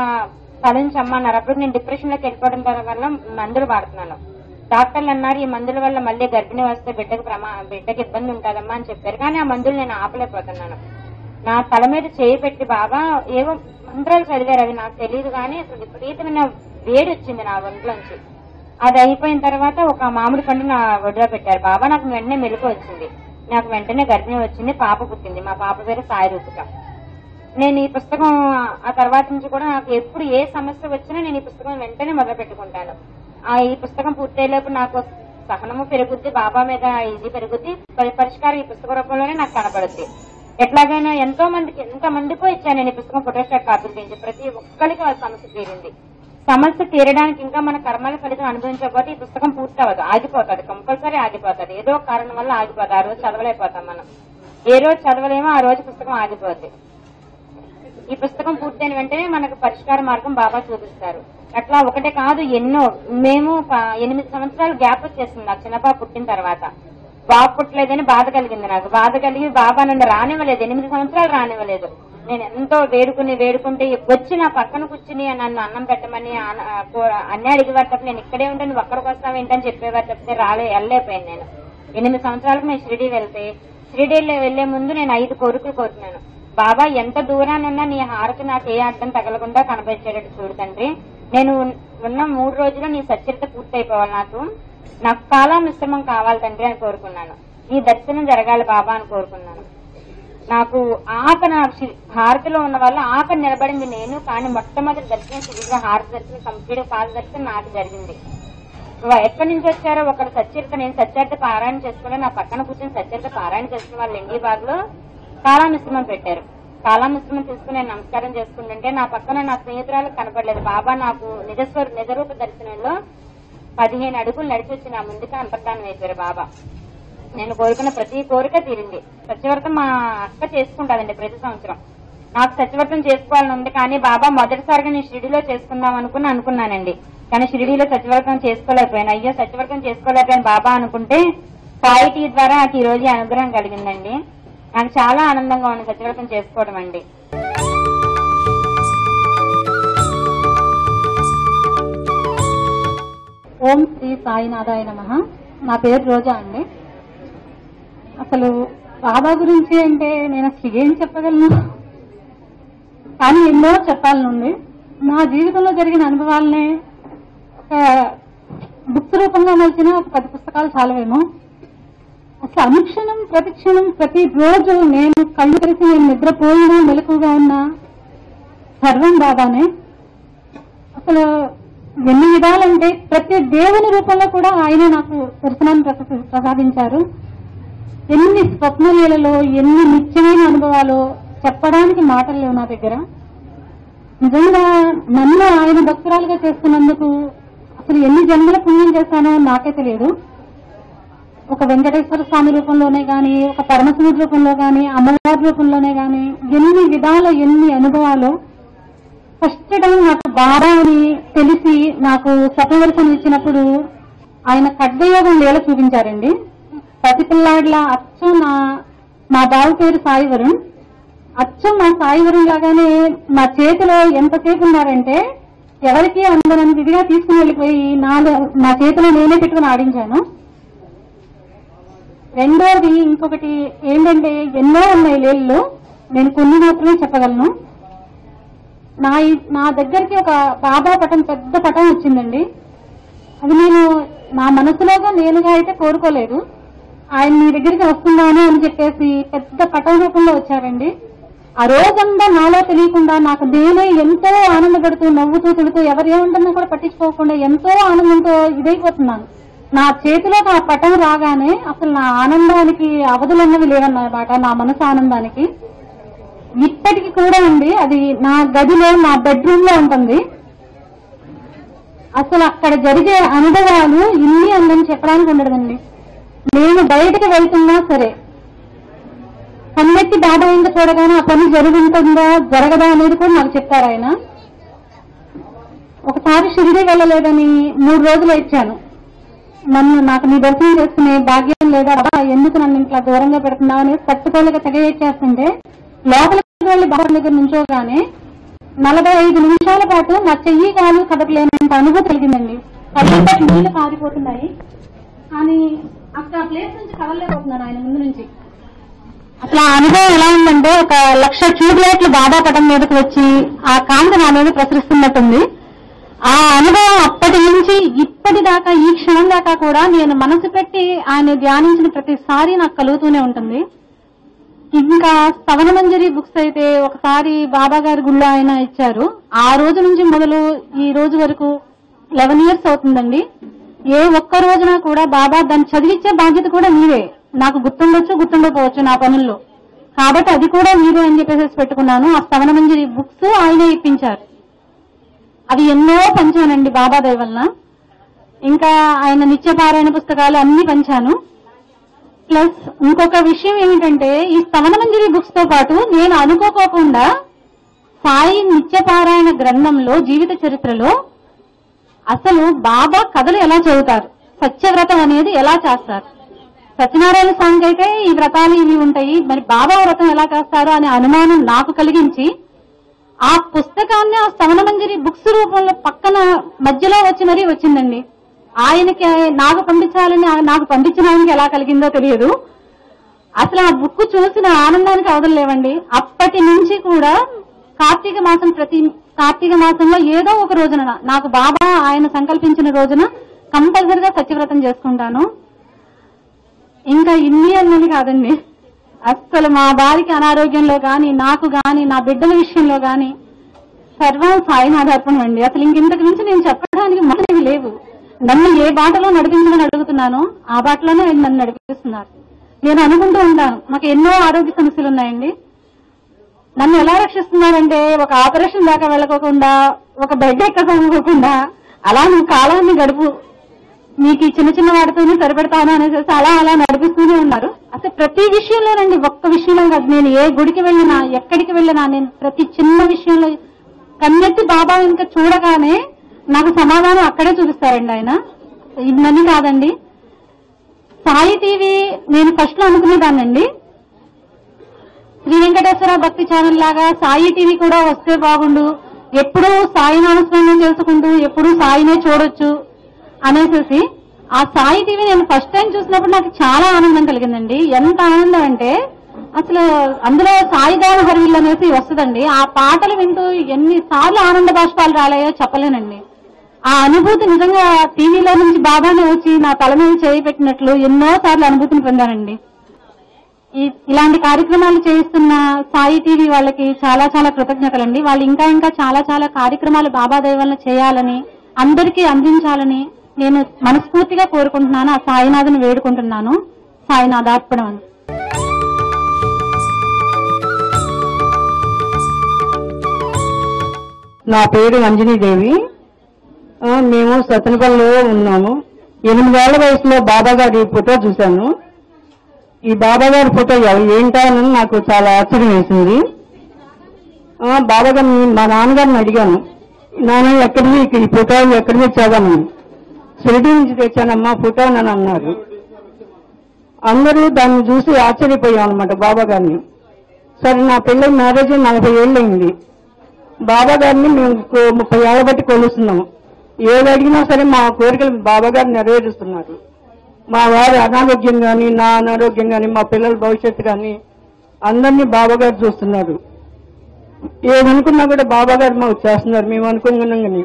తలంచి అమ్మన్నారు అప్పుడు నేను డిప్రెషన్ లోకి వెళ్ళిపోవడం వల్ల మందులు వాడుతున్నాను డాక్టర్లు అన్నారు ఈ మందుల వల్ల మళ్ళీ గర్భిణీ వస్తే బిడ్డకు ప్రమా బిడ్డకి ఇబ్బంది ఉంటుందమ్మా అని చెప్పారు కానీ ఆ మందులు నేను ఆపలేకపోతున్నాను నా తల మీద చేయి పెట్టి బాబా ఏవో మంత్రాలు చదివారు అవి నాకు తెలియదు కానీ అసలు విపరీతమైన వేడి వచ్చింది నా ఒంట్లోంచి అది అయిపోయిన తర్వాత ఒక మామిడి పండు నా ఒడిలో పెట్టారు బాబా నాకు వెంటనే మెలకు వచ్చింది నాకు వెంటనే గర్భిణీ వచ్చింది పాప పుట్టింది మా పాప పేరు సాయి రూపిక నేను ఈ పుస్తకం ఆ తర్వాత నుంచి కూడా నాకు ఎప్పుడు ఏ సమస్య వచ్చినా నేను ఈ పుస్తకం వెంటనే మొదలు పెట్టుకుంటాను ఆ ఈ పుస్తకం పూర్తయ్యేలోపు నాకు సహనము పెరుగుద్ది బాబా మీద ఇది పెరుగుద్ది పరి- పరిష్కారం ఈ పుస్తక రూపంలోనే నాకు కనపడుద్ది ఎట్లాగైనా ఎంతో మందికి ఎంత మందికో ఇచ్చాను నేను ఈ పుస్తకం ఫోటోస్టాట్ కాపీలు తీయించి ప్రతి ఒక్కరికి వాళ్ళ సమస్య తీరింది సమస్య తీరడానికి ఇంకా మన కర్మల ఫలితం అనుభవించకపోతే ఈ పుస్తకం పూర్తి అవ్వదు ఆగిపోతుంది కంపల్సరీ ఆగిపోతుంది ఏదో ఒక కారణం వల్ల ఆగిపోతుంది ఆ రోజు చదవలేకపోతాం మనం ఏ రోజు చదవలేమో ఆ రోజు పుస్తకం ఆగిపోద్ది ఈ పుస్తకం పూర్తయిన వెంటనే మనకు పరిష్కార మార్గం బాబా చూపిస్తారు అట్లా ఒకటే కాదు ఎన్నో మేము ప- ఎనిమిది సంవత్సరాలు గ్యాప్ వచ్చేసింది నాకు చిన్నపాప పుట్టిన తర్వాత బాబు పుట్టలేదని బాధ కలిగింది నాకు బాధ కలిగి బాబా నన్ను రానివ్వలేదు ఎనిమిది సంవత్సరాలు రానివ్వలేదు నేను ఎంతో వేడుకుని వేడుకుంటే వచ్చి నా పక్కన కూర్చుని నన్ను అన్నం పెట్టమని ఆన- ఆ, కూ- అన్నీ అడిగేవారు తప్ప నేను ఇక్కడే ఉంటే నువ్వు అక్కడికి వస్తావు ఏంటని చెప్పేవారు తప్పితే రాలే వెళ్ళలేకపోయాను నేను ఎనిమిది సంవత్సరాలకు నేను షిరిడి వెళ్తే షిరిడీలో వెళ్లే ముందు నేను ఐదు కోరికలు కోరుతున్నాను బాబా ఎంత దూరానున్నా నీ హారతి నాకు ఏ అడ్డం తగలకుండా కనబరిచేటట్టు చూడు తండ్రి నేను ఉన్- ఉన్న మూడు రోజులు నీ సచ్చరిత పూర్తయిపోవాలి నాకు నాకు కాలా మిశ్రమం కావాలి తండ్రి అని కోరుకున్నాను నీ దర్శనం జరగాలి బాబా అని కోరుకున్నాను నాకు ఆకన శి- హారతిలో ఉన్న వాళ్ళు ఆకలి నిలబడింది నేను కానీ మొట్టమొదటి దర్శనం శివుడిగా హారతి దర్శనం కంప్లీట్ పాద దర్శనం నాకు జరిగింది వా- ఎక్కడి నుంచి వచ్చారో ఒకరు సచ్చరిత నేను సచ్చరిత పారాయణ చేసుకుని నా పక్కన కూర్చొని సచ్చరిత పారాయణ చేసుకున్న వాళ్ళు ఎండి బాగులో కాలామిశ్రమం పెట్టారు కాలామిశ్రమం తీసుకుని నేను నమస్కారం చేసుకుంటుంటే నా పక్కన నా స్నేహితురాలు కనపడలేదు బాబా నాకు నిజస్వర నిజరూప దర్శనంలో పదిహేను అడుగులు నడిచి వచ్చి నా ముందుకు అంతర్ధానం అయిపోయారు బాబా నేను కోరుకున్న ప్రతి కోరిక తీరింది సత్యవ్రతం మా అక్క చేసుకుంటాదండి ప్రతి సంవత్సరం నాకు సత్యవ్రతం చేసుకోవాలని ఉంది కానీ బాబా మొదటిసారిగా నేను షిరిడిలో చేసుకుందాం అనుకుని అనుకున్నానండి కానీ షిరిడిలో సత్యవ్రతం చేసుకోలేకపోయాను అయ్యో సత్యవ్రతం చేసుకోలేకపోయాను బాబా అనుకుంటే సాయి టీ ద్వారా నాకు ఈ రోజు ఈ అనుగ్రహం కలిగిందండి నాకు చాలా ఆనందంగా ఉంది సత్యవ్రతం చేసుకోవడం అండి ఓం శ్రీ సాయినాథాయ నమ నా పేరు రోజా అండి అసలు బాబా గురించి అంటే నేను అసలు ఏం చెప్పగలను కానీ ఎన్నో చెప్పాలనుంది నా జీవితంలో జరిగిన అనుభవాలనే ఒక బుక్స్ రూపంగా మలిచిన ఒక పది పుస్తకాలు చాలవేమో అసలు అనుక్షణం ప్రతిక్షణం ప్రతి రోజు నేను కళ్ళు తెరిచి నేను నిద్రపోయినా మెలకుగా ఉన్నా సర్వం బాబానే అసలు ఎన్ని విధాలంటే ప్రతి దేవుని రూపంలో కూడా ఆయన నాకు దర్శనాన్ని ప్రస- ప్రసాదించారు ఎన్ని స్వప్నలీలలో ఎన్ని నిత్యమైన అనుభవాలు చెప్పడానికి మాటలు లేవు నా దగ్గర నిజంగా నన్ను ఆయన భక్తురాలుగా చేసుకున్నందుకు అసలు ఎన్ని జన్మల పుణ్యం చేశానో నాకే తెలియదు ఒక వెంకటేశ్వర స్వామి రూపంలోనే గాని ఒక పరమశివుడి రూపంలో గాని అమ్మవారి రూపంలోనే గాని ఎన్ని విధాల ఎన్ని అనుభవాలు ఫస్ట్ టైం నాకు బాబా అని తెలిసి నాకు సత్యదర్శనం ఇచ్చినప్పుడు ఆయన ఖడ్గయోగం లీల చూపించారండి పసిపిల్లాడిలా అచ్చం నా మా బావ పేరు సాయి వరుణ్ అచ్చం మా సాయి వరుణ్ లాగానే మా చేతిలో ఎంతసేపు ఉన్నారంటే ఎవరికి అందనంత ఇదిగా తీసుకుని వెళ్ళిపోయి నా నా చేతిలో నేనే పెట్టుకుని ఆడించాను రెండోది ఇంకొకటి ఏంటంటే ఎన్నో ఉన్నాయి లేళ్ళు నేను కొన్ని మాత్రమే చెప్పగలను నా ఈ- నా దగ్గరికి ఒక బాబా పటం పెద్ద పటం వచ్చిందండి అది నేను నా మనసులోగా నేనుగా అయితే కోరుకోలేదు ఆయన మీ దగ్గరికి వస్తున్నాను అని చెప్పేసి పెద్ద పటం రూపంలో వచ్చారండి ఆ రోజంతా నాలో తెలియకుండా నాకు నేనే ఎంతో ఆనందపడుతూ నవ్వుతూ తిడుతూ ఎవరు ఏమంటున్నా కూడా పట్టించుకోకుండా ఎంతో ఆనందంతో ఇదైపోతున్నాను నా చేతిలోకి ఆ పటం రాగానే అసలు నా ఆనందానికి అవధులన్నవి లేవన్నమాట నా మనసు ఆనందానికి ఇప్పటికి కూడా అండి అది నా గదిలో నా బెడ్రూమ్ లో ఉంటుంది అసలు అక్కడ జరిగే అనుభవాలు ఇన్ని అందని చెప్పడానికి ఉండదండి నేను బయటకు వెళ్తున్నా సరే కన్నెత్తి బాబా ఇంకా చూడగానే ఆ పని జరుగుతుందా జరగదా అనేది కూడా నాకు చెప్పారు ఆయన ఒకసారి షిరిడి వెళ్ళలేదని మూడు రోజులు ఇచ్చాను నన్ను నాకు నీ దర్శనం చేసుకునే భాగ్యం లేదా బాబా ఎందుకు నన్ను ఇట్లా దూరంగా పెడుతున్నావు అని తట్టుకోలేక తెగ చేస్తుంటే లోపలికి వెళ్ళి బాబా దగ్గర నుంచోగానే నలభై ఐదు నిమిషాల పాటు నా చెయ్యి కాలు కదపలేనంత అనుభూతి కలిగిందండి కళ్ళంతా నీళ్లు కారిపోతున్నాయి కానీ అక్కడ ప్లేస్ నుంచి కదలలేకపోతున్నాను ఆయన ముందు నుంచి అసలు ఆ అనుభవం ఎలా ఉందంటే ఒక లక్ష ట్యూబ్ లైట్లు బాబా పటం మీదకి వచ్చి ఆ కాంతి నా మీద ప్రసరిస్తున్నట్టుంది ఆ అనుభవం అప్పటి నుంచి ఇప్పటి దాకా ఈ క్షణం దాకా కూడా నేను మనసు పెట్టి ఆయన ధ్యానించిన ప్రతిసారి నాకు కలుగుతూనే ఉంటుంది ఇంకా స్తవన మంజరి బుక్స్ అయితే ఒకసారి బాబా గారి గుళ్ళో ఆయన ఇచ్చారు ఆ రోజు నుంచి మొదలు ఈ రోజు వరకు లెవెన్ ఇయర్స్ అవుతుందండి ఏ ఒక్క రోజున కూడా బాబా దాన్ని చదివించే బాధ్యత కూడా మీరే నాకు గుర్తుండొచ్చు గుర్తుండకపోవచ్చు నా పనుల్లో కాబట్టి అది కూడా మీరే అని చెప్పేసి పెట్టుకున్నాను ఆ స్తవన మంజరి బుక్స్ ఆయనే ఇప్పించారు అవి ఎన్నో పంచానండి బాబా దయ వలన ఇంకా ఆయన నిత్య పారాయణ పుస్తకాలు అన్ని పంచాను ప్లస్ ఇంకొక విషయం ఏమిటంటే ఈ స్తవన మంజరి బుక్స్ తో పాటు నేను అనుకోకోకుండా సాయి నిత్యపారాయణ గ్రంథంలో జీవిత చరిత్రలో అసలు బాబా కథలు ఎలా చదువుతారు సత్యవ్రతం అనేది ఎలా చేస్తారు సత్యనారాయణ స్వామికి అయితే ఈ వ్రతాలు ఇవి ఉంటాయి మరి బాబా వ్రతం ఎలా చేస్తారు అనే అనుమానం నాకు కలిగించి ఆ పుస్తకాన్ని ఆ శ్రవణమంజరి బుక్స్ రూపంలో పక్కన మధ్యలో వచ్చి మరీ వచ్చిందండి ఆయనకి నాకు పంపించాలని ఆ- నాకు పంపించిన ఆయనకి ఎలా కలిగిందో తెలియదు అసలు ఆ బుక్ చూసిన ఆనందానికి అవదలేవండి అప్పటి నుంచి కూడా కార్తీక మాసం ప్రతి కార్తీక మాసంలో ఏదో ఒక రోజున నాకు బాబా ఆయన సంకల్పించిన రోజున కంపల్సరిగా సత్యవ్రతం చేసుకుంటాను ఇంకా ఇన్ని అన్నది కాదండి అస్సలు మా భార్యకి అనారోగ్యంలో గాని నాకు గాని నా బిడ్డల విషయంలో గాని సర్వం సాయినాథ అర్పణం అండి అసలు ఇంకింతకు మించి నేను చెప్పడానికి మాటలు లేవు నన్ను ఏ బాటలో నడిపించమని అడుగుతున్నానో ఆ బాటలోనే ఆయన నన్ను నడిపిస్తున్నారు నేను అనుకుంటూ ఉంటాను మాకు ఎన్నో ఆరోగ్య సమస్యలు ఉన్నాయండి నన్ను ఎలా రక్షిస్తున్నారంటే ఒక ఆపరేషన్ దాకా వెళ్ళకోకుండా ఒక బెడ్ ఎక్కకోకుండా అలా నువ్వు కాలాన్ని గడుపు నీకు ఈ చిన్న చిన్న వాటితోనే సరిపెడతాను అనేసి అలా అలా నడిపిస్తూనే ఉన్నారు అసలు ప్రతి విషయంలోనండి ఒక్క విషయంలో కాదు నేను ఏ గుడికి వెళ్ళినా ఎక్కడికి వెళ్ళినా నేను ప్రతి చిన్న విషయంలో కన్నెత్తి బాబా ఇంకా చూడగానే నాకు సమాధానం అక్కడే చూపిస్తారండి ఆయన ఇవన్నీ కాదండి సాయి టీవీ నేను ఫస్ట్ లో అనుకునేదానండి శ్రీ వెంకటేశ్వర భక్తి ఛానల్ లాగా సాయి టీవీ కూడా వస్తే బాగుండు ఎప్పుడూ సాయి నామస్మరణం చేసుకుంటూ ఎప్పుడూ సాయినే చూడొచ్చు అనేసి ఆ సాయి టీవీ నేను ఫస్ట్ టైం చూసినప్పుడు నాకు చాలా ఆనందం కలిగిందండి ఎంత ఆనందం అంటే అసలు అందులో సాయిదాన హరివిల్ అనేసి వస్తుందండి ఆ పాటలు వింటూ ఎన్నిసార్లు ఆనంద బాష్పాలు రాలేయో చెప్పలేనండి ఆ అనుభూతి నిజంగా టీవీలో నుంచి బాబానే వచ్చి నా తల మీద చేయి పెట్టినట్లు ఎన్నో సార్లు అనుభూతిని పొందానండి ఈ- ఇలాంటి కార్యక్రమాలు చేయిస్తున్న సాయి టీవీ వాళ్ళకి చాలా చాలా కృతజ్ఞతలండి వాళ్ళు ఇంకా ఇంకా చాలా చాలా కార్యక్రమాలు బాబా దైవాలను చేయాలని అందరికీ అందించాలని నేను మనస్ఫూర్తిగా కోరుకుంటున్నాను ఆ సాయినాథుని వేడుకుంటున్నాను సాయినాథార్పణం అని నా పేరు అంజనీదేవి ఆ, మేము సతనపల్లిలో ఉన్నాము ఎనిమిదేళ్ల వయసులో బాబా గారి ఫోటో చూశాను ఈ బాబా గారి ఫోటో ఎవ- ఏంటా అని నాకు చాలా ఆశ్చర్యం వేసింది ఆ, బాబా గారిని మా నాన్నగారిని అడిగాను నాన్న ఎక్కడివి ఈ ఫోటో ఎక్కడి నుంచి చదవను షిరిడి నుంచి తెచ్చానమ్మా ఫోటో అని అన్నారు అందరూ దాన్ని చూసి ఆశ్చర్యపోయాం అనమాట బాబా గారిని సరే నా పెళ్ళి మ్యారేజ్ నలభై ఏళ్ళు అయింది బాబా గారిని మేము కో- ముప్పై ఏళ్ళ బట్టి కొలుస్తున్నాం ఏది అడిగినా సరే మా కోరికలు బాబా గారు నెరవేరుస్తున్నారు మా వారి అనారోగ్యం కానీ నా అనారోగ్యం కానీ మా పిల్లల భవిష్యత్తు కానీ అందరినీ బాబా గారు చూస్తున్నారు ఏదనుకున్నా కూడా బాబా గారు మాకు చేస్తున్నారు మేము అనుకున్నాం కానీ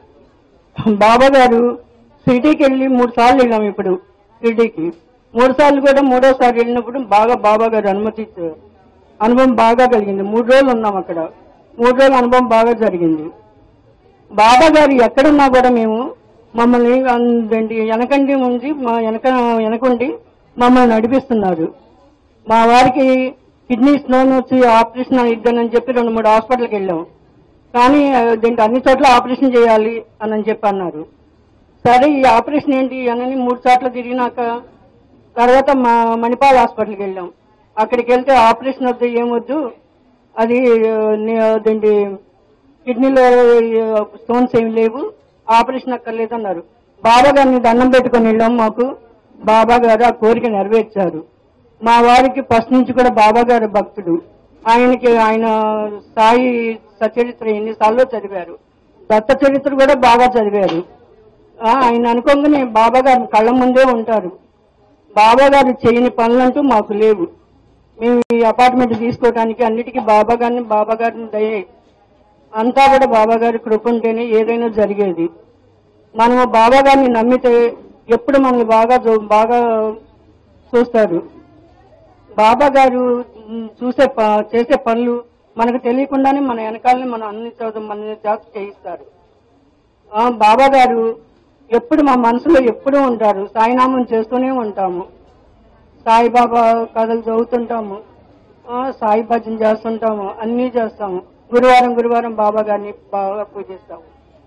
బాబా గారు సిటీకి వెళ్ళి మూడు సార్లు వెళ్ళాం ఇప్పుడు సిటీకి మూడు సార్లు కూడా మూడోసారి వెళ్ళినప్పుడు బాగా బాబా గారు అనుమతి ఇచ్చారు అనుభవం బాగా కలిగింది మూడు రోజులు ఉన్నాం అక్కడ మూడు రోజుల అనుభవం బాగా జరిగింది బాబా గారు ఎక్కడున్నా కూడా మేము మమ్మల్ని అందండి వెనకండి ఉండి మా వెనక వెనకుండి మమ్మల్ని నడిపిస్తున్నారు మా వారికి కిడ్నీ స్టోన్ వచ్చి ఆపరేషన్ ఇద్దానని చెప్పి రెండు మూడు హాస్పిటల్కి వెళ్ళాం కానీ ఆ, దీనికి అన్ని చోట్ల ఆపరేషన్ చేయాలి అని చెప్పి అన్నారు సరే ఈ ఆపరేషన్ ఏంటి అని మూడు చోట్ల తిరిగినాక తర్వాత మా మణిపాల్ హాస్పిటల్కి వెళ్ళాం అక్కడికి వెళ్తే ఆపరేషన్ వద్దు ఏమొద్దు అది ఆ, ని- అదేంటి కిడ్నీలో ఆ, స్టోన్స్ ఏమి లేవు ఆపరేషన్ అక్కర్లేదు అన్నారు బాబా గారిని దండం పెట్టుకొని వెళ్ళాం మాకు బాబా గారు ఆ కోరిక నెరవేర్చారు మా వారికి ఫస్ట్ నుంచి కూడా బాబా గారు భక్తుడు ఆయనకి ఆయన సాయి సచరిత్ర ఎన్నిసార్లు చదివారు దత్త చరిత్ర కూడా బాగా చదివారు ఆ, ఆయన అనుకోగానే బాబా గారు కళ్ళ ముందే ఉంటారు బాబా గారు చేయని పనులంటూ మాకు లేవు మేము ఈ అపార్ట్మెంట్ తీసుకోవడానికి అన్నిటికీ బాబా గారిని బాబా గారిని దయే అంతా కూడా బాబా గారి కృప ఉంటేనే ఏదైనా జరిగేది మనము బాబా గారిని నమ్మితే ఎప్పుడు మనల్ని బాగా చూ- బాగా చూస్తారు బాబా గారు ఉమ్, చూసే ప- చేసే పనులు మనకు తెలియకుండానే మన వెనకాలని మన అన్ని చోట మన చేత చేయిస్తారు ఆ, బాబా గారు ఎప్పుడు మా మనసులో ఎప్పుడూ ఉంటారు సాయినామం చేస్తూనే ఉంటాము సాయిబాబా కథలు చదువుతుంటాము ఆ, సాయి భజన చేస్తుంటాము అన్నీ చేస్తాము గురువారం గురువారం బాబా గారిని బాగా పూజిస్తాము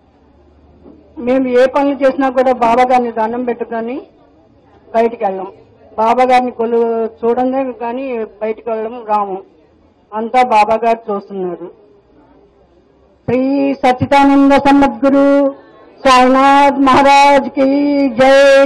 మేము ఏ పనులు చేసినా కూడా బాబా గారిని దండం పెట్టుకొని బయటికి వెళ్ళాం బాబా గారిని కొలు చూడందే కానీ బయటికి వెళ్ళడం రాము అంతా బాబా గారు చూస్తున్నారు శ్రీ సచ్చిదానంద సమ్మద్గురు సాయినాథ్ మహారాజ్ కి జై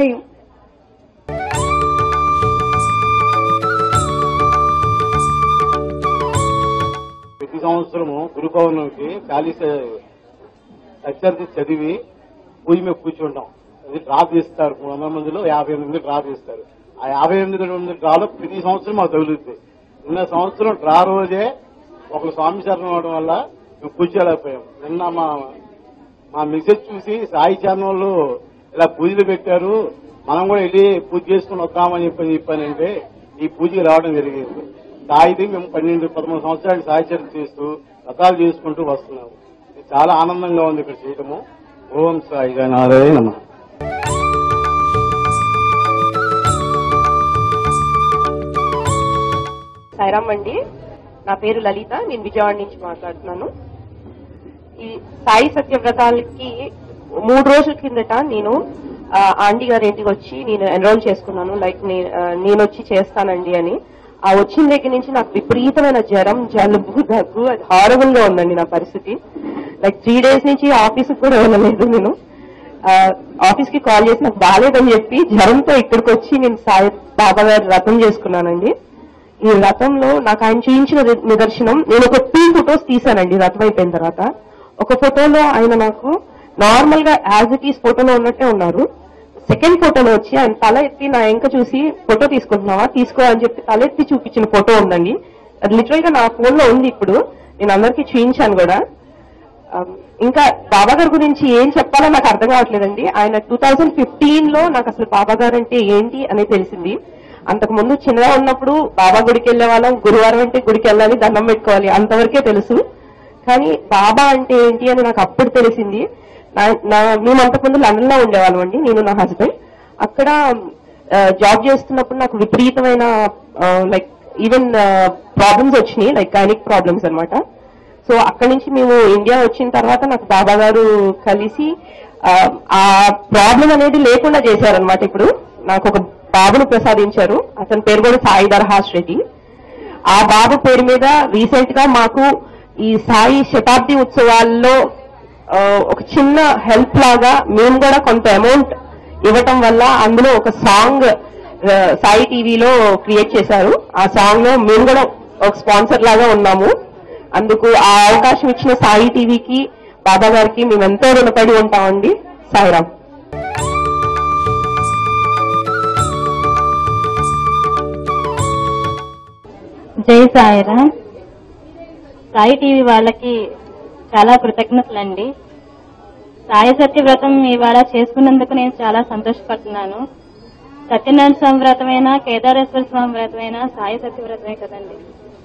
ప్రతి సంవత్సరము గురు పౌర్ణమికి చాలీస అత్యర్థి చదివి పూజ మీద కూర్చుంటాం అది డ్రా తీస్తారు మూడు వందల మందిలో యాభై ఎనిమిది మంది డ్రా తీస్తారు ఆ యాభై ఎనిమిది మంది డ్రాలో ప్రతి సంవత్సరం మాకు తగులుద్ది నిన్న సంవత్సరం డ్రా రోజే ఒకరు స్వామి శరణం అవడం వల్ల మేము కూర్చోలేకపోయాం నిన్న మా మా మెసేజ్ చూసి సాయి ఛానల్ ఇలా పూజలు పెట్టారు మనం కూడా వెళ్ళి పూజ చేసుకుని వద్దామని చెప్పని చెప్పానంటే ఈ పూజకి రావడం జరిగింది సాయిది మేము పన్నెండు పదమూడు సంవత్సరాలు సాయి చరిత్ర చేస్తూ వ్రతాలు చేసుకుంటూ వస్తున్నాము ఇది చాలా ఆనందంగా ఉంది ఇక్కడ చేయటము ఓం సాయి గణాలయ నమ సాయిరామ్ అండి నా పేరు లలిత నేను విజయవాడ నుంచి మాట్లాడుతున్నాను ఈ సాయి సత్యవ్రతాలకి మూడు రోజుల కిందట నేను ఆ, ఆంటీ గారి ఇంటికి వచ్చి నేను ఎన్రోల్ చేసుకున్నాను లైక్ నే- ఆ, నేను వచ్చి చేస్తానండి అని ఆ వచ్చిన దగ్గర నుంచి నాకు విపరీతమైన జ్వరం జలుబు దగ్గు అది హారబుల్ గా ఉందండి నా పరిస్థితి లైక్ త్రీ డేస్ నుంచి ఆఫీస్ కూడా వెళ్ళలేదు నేను ఆఫీస్ కి కాల్ చేసి నాకు బాగాలేదని చెప్పి జ్వరంతో ఇక్కడికి వచ్చి నేను సాయి బాబా గారి రథం చేసుకున్నానండి ఈ రథంలో నాకు ఆయన చూపించిన ని- నిదర్శనం నేను ఒక టూ ఫొటోస్ తీశానండి రథం అయిపోయిన తర్వాత ఒక ఫోటోలో ఆయన నాకు నార్మల్ గా యాజ్ ఇట్ ఈస్ ఫోటోలో ఉన్నట్టే ఉన్నారు సెకండ్ ఫోటోలో వచ్చి ఆయన తల ఎత్తి నా ఎంక చూసి ఫోటో తీసుకుంటున్నావా తీసుకో అని చెప్పి తల ఎత్తి చూపించిన ఫోటో ఉందండి అది లిటరల్ గా నా ఫోన్ లో ఉంది ఇప్పుడు నేను అందరికీ చూపించాను కూడా ఆ, ఇంకా బాబా గారి గురించి ఏం చెప్పాలో నాకు అర్థం కావట్లేదండి ఆయన టూ థౌజండ్ ఫిఫ్టీన్ లో నాకు అసలు బాబా గారు అంటే ఏంటి అనేది తెలిసింది అంతకు ముందు చిన్నగా ఉన్నప్పుడు బాబా గుడికి వెళ్ళే వాళ్ళం గురువారం అంటే గుడికి వెళ్ళాలి దండం పెట్టుకోవాలి అంతవరకే తెలుసు కానీ బాబా అంటే ఏంటి అని నాకు అప్పుడు తెలిసింది నా- నా- మేము అంతకుముందు లండన్ లో ఉండేవాళ్ళం అండి నేను నా హస్బెండ్ అక్కడ ఆ, జాబ్ చేస్తున్నప్పుడు నాకు విపరీతమైన లైక్ ఈవెన్ ప్రాబ్లమ్స్ వచ్చినాయి లైక్ గైనిక్ ప్రాబ్లమ్స్ అన్నమాట సో అక్కడి నుంచి మేము ఇండియా వచ్చిన తర్వాత నాకు బాబా గారు కలిసి ఆ, ఆ ప్రాబ్లం అనేది లేకుండా చేశారనమాట ఇప్పుడు నాకు ఒక బాబును ప్రసాదించారు అతని పేరు కూడా సాయి దర్హాస్ రెడ్డి ఆ బాబు పేరు మీద రీసెంట్ గా మాకు ఈ సాయి శతాబ్ది ఉత్సవాల్లో ఆ, ఒక చిన్న హెల్ప్ లాగా మేము కూడా కొంత అమౌంట్ ఇవ్వటం వల్ల అందులో ఒక సాంగ్ ఆ, సాయి టీవీలో క్రియేట్ చేశారు ఆ సాంగ్ లో మేము కూడా ఒక స్పాన్సర్ లాగా ఉన్నాము అందుకు ఆ అవకాశం ఇచ్చిన సాయి టీవీకి బాబా గారికి మేము ఎంతో రుణపడి ఉంటామండి సాయిరామ్ జై సాయిరామ్ సాయి టీవీ వాళ్ళకి చాలా కృతజ్ఞతలండి సాయి సత్య వ్రతం ఇవాళ చేసుకున్నందుకు నేను చాలా సంతోషపడుతున్నాను సత్యనారాయణ స్వామి వ్రతమైనా కేదారేశ్వర స్వామి వ్రతమైనా సాయి సత్య వ్రతమే కదండి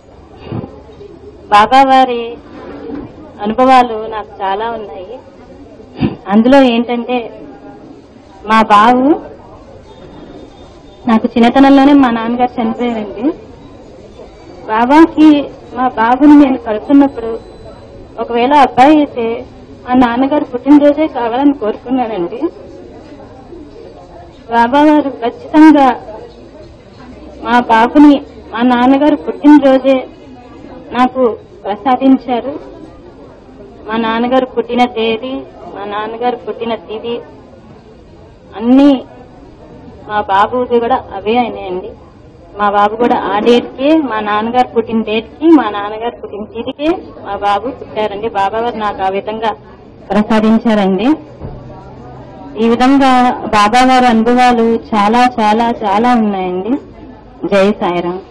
బాబా వారి అనుభవాలు నాకు చాలా ఉన్నాయి అందులో ఏంటంటే మా బావు నాకు చిన్నతనంలోనే మా నాన్నగారు చనిపోయారండి బాబాకి మా బాబుని నేను కలుపుతున్నప్పుడు ఒకవేళ అబ్బాయి అయితే మా నాన్నగారు పుట్టినరోజే కావాలని కోరుకున్నానండి బాబా గారు ఖచ్చితంగా మా బాబుని మా నాన్నగారు పుట్టినరోజే నాకు ప్రసాదించారు మా నాన్నగారు పుట్టిన తేదీ మా నాన్నగారు పుట్టిన తిథి అన్ని మా బాబుది కూడా అవే అయినాయండి మా బాబు కూడా ఆ డేట్ కి మా నాన్నగారు పుట్టిన డేట్ కి మా నాన్నగారు పుట్టిన తిథికే మా బాబు పుట్టారండి బాబా గారు నాకు ఆ విధంగా ప్రసాదించారండి ఈ విధంగా బాబా గారి అనుభవాలు చాలా చాలా చాలా ఉన్నాయండి జై సాయిరామ్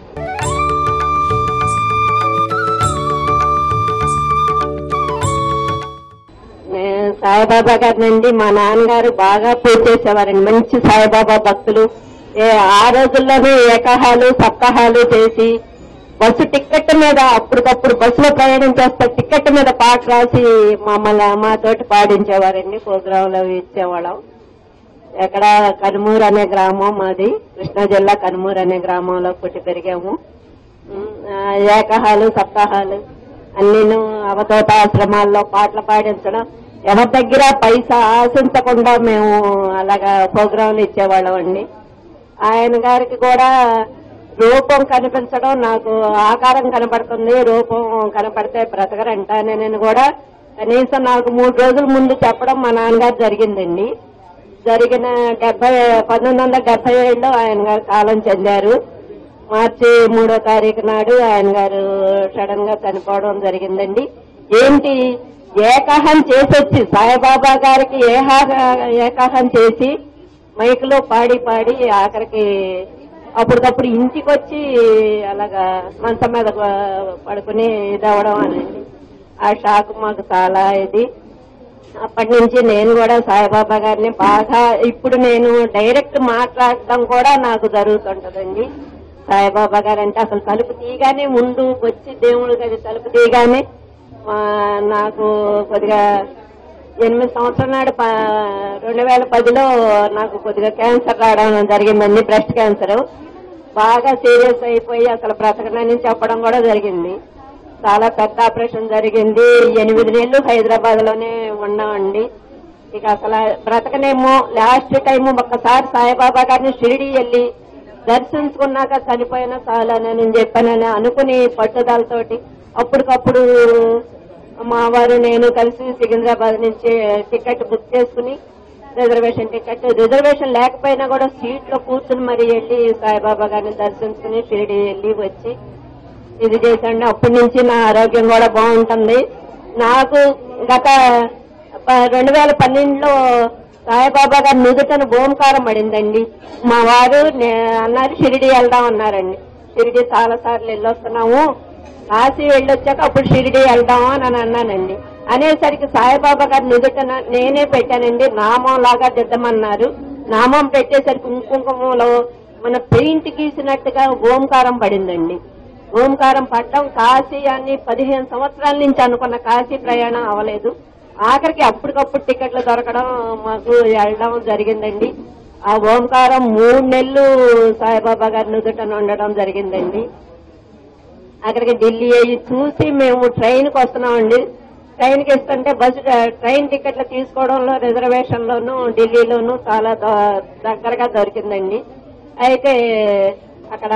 నేను సాయిబాబా గారినండి మా నాన్నగారు బాగా పూజ చేసేవారండి మంచి సాయిబాబా భక్తులు ఏ ఆ రోజుల్లోనే ఏకాహాలు సప్తాహాలు చేసి బస్సు టికెట్ మీద అప్పటికప్పుడు బస్సులో ప్రయాణం చేస్తే టికెట్ మీద పాట రాసి మమ్మల్ని మా తోటి పాడించేవారండి ప్రోగ్రాంలు అవి ఇచ్చేవాళ్ళం ఎక్కడ కనుమూరు అనే గ్రామం మాది కృష్ణా జిల్లా కనుమూరు అనే గ్రామంలో పుట్టి పెరిగాము ఉమ్, ఆ, ఏకహాలు సప్తాహాలు అన్నీను అవతోట ఆశ్రమాల్లో పాటలు పాడించడం ఎవరి దగ్గర పైసా ఆశించకుండా మేము అలాగా ప్రోగ్రాంలు ఇచ్చేవాళ్ళం అండి ఆయన గారికి కూడా రూపం కనిపించడం నాకు ఆకారం కనపడుతుంది రూపం కనపడితే బ్రతకరంట నేను కూడా కనీసం నాకు మూడు రోజుల ముందు చెప్పడం మా నాన్నగారు జరిగిందండి జరిగిన డెబ్బై పంతొమ్మిది వందల డెబ్బై ఏడులో ఆయన గారు కాలం చెందారు మార్చి మూడో తారీఖు నాడు ఆయన గారు సడన్ గా చనిపోవడం జరిగిందండి ఏంటి ఏకాహం చేసొచ్చి సాయిబాబా గారికి ఏహా- ఏకాహం చేసి మైకులో పాడి పాడి ఆఖరికి అప్పటికప్పుడు ఇంటికి వచ్చి అలాగా మంచం మీద పడుకుని ఇదవడం అనండి ఆ షాక్ మాకు చాలా ఇది అప్పటి నుంచి నేను కూడా సాయిబాబా గారిని బాగా ఇప్పుడు నేను డైరెక్ట్ మాట్లాడటం కూడా నాకు జరుగుతుంటదండి సాయిబాబా గారు అంటే అసలు తలుపు తీయగానే ముందు వచ్చి దేవుడు గది తలుపు తీయగానే ఆ, నాకు కొద్దిగా ఎనిమిది సంవత్సరాల నాడు ప- రెండు వేల పదిలో నాకు కొద్దిగా క్యాన్సర్ రావడం జరిగిందండి బ్రెస్ట్ క్యాన్సర్ బాగా సీరియస్ అయిపోయి అసలు బ్రతకనని చెప్పడం కూడా జరిగింది చాలా పెద్ద ఆపరేషన్ జరిగింది ఎనిమిది నెలలు హైదరాబాద్ లోనే ఉన్నామండి ఇక అసలు బ్రతకనేమో లాస్ట్ టైం ఒక్కసారి సాయిబాబా గారిని షిరిడి వెళ్ళి దర్శించుకున్నాక చనిపోయినా చాలని నేను చెప్పానని అనుకుని పట్టుదలతోటి అప్పటికప్పుడు మా వారు నేను కలిసి సికింద్రాబాద్ నుంచి టికెట్ బుక్ చేసుకుని రిజర్వేషన్ టికెట్ రిజర్వేషన్ లేకపోయినా కూడా సీట్ లో కూర్చుని మరి వెళ్ళి సాయిబాబా గారిని దర్శించుకుని షిరిడి వెళ్ళి వచ్చి ఇది చేసండి అప్పటి నుంచి నా ఆరోగ్యం కూడా బాగుంటుంది నాకు గత ప- రెండు వేల పన్నెండులో సాయిబాబా గారి నుదుటను ఓంకారం పడిందండి మా వారు నే- అన్నారు షిరిడి వెళ్దాం అన్నారండి షిరిడి చాలా సార్లు వెళ్ళొస్తున్నాము కాశీ వెళ్ళొచ్చాక అప్పుడు షిరిడి వెళ్దాం అని అన్నానండి అనేసరికి సాయిబాబా గారి నుదుటన నేనే పెట్టానండి నామం లాగా దిద్దమన్నారు నామం పెట్టేసరికి కుంకుమలో మన పెయింట్ గీసినట్టుగా ఓంకారం పడిందండి ఓంకారం పట్టడం కాశీ అని పదిహేను సంవత్సరాల నుంచి అనుకున్న కాశీ ప్రయాణం అవ్వలేదు ఆఖరికి అప్పటికప్పుడు టికెట్లు దొరకడం మాకు వెళ్ళడం జరిగిందండి ఆ ఓంకారం మూడు నెలలు సాయిబాబా గారి నుదుటను ఉండడం జరిగిందండి అక్కడికి ఢిల్లీ అయ్యి చూసి మేము ట్రైన్ కి వస్తున్నామండి ట్రైన్ కి ఇస్తుంటే బస్సు ట్రైన్ టికెట్లు తీసుకోవడంలో రిజర్వేషన్ లోను ఢిల్లీలోను చాలా ద- దగ్గరగా దొరికిందండి అయితే అక్కడ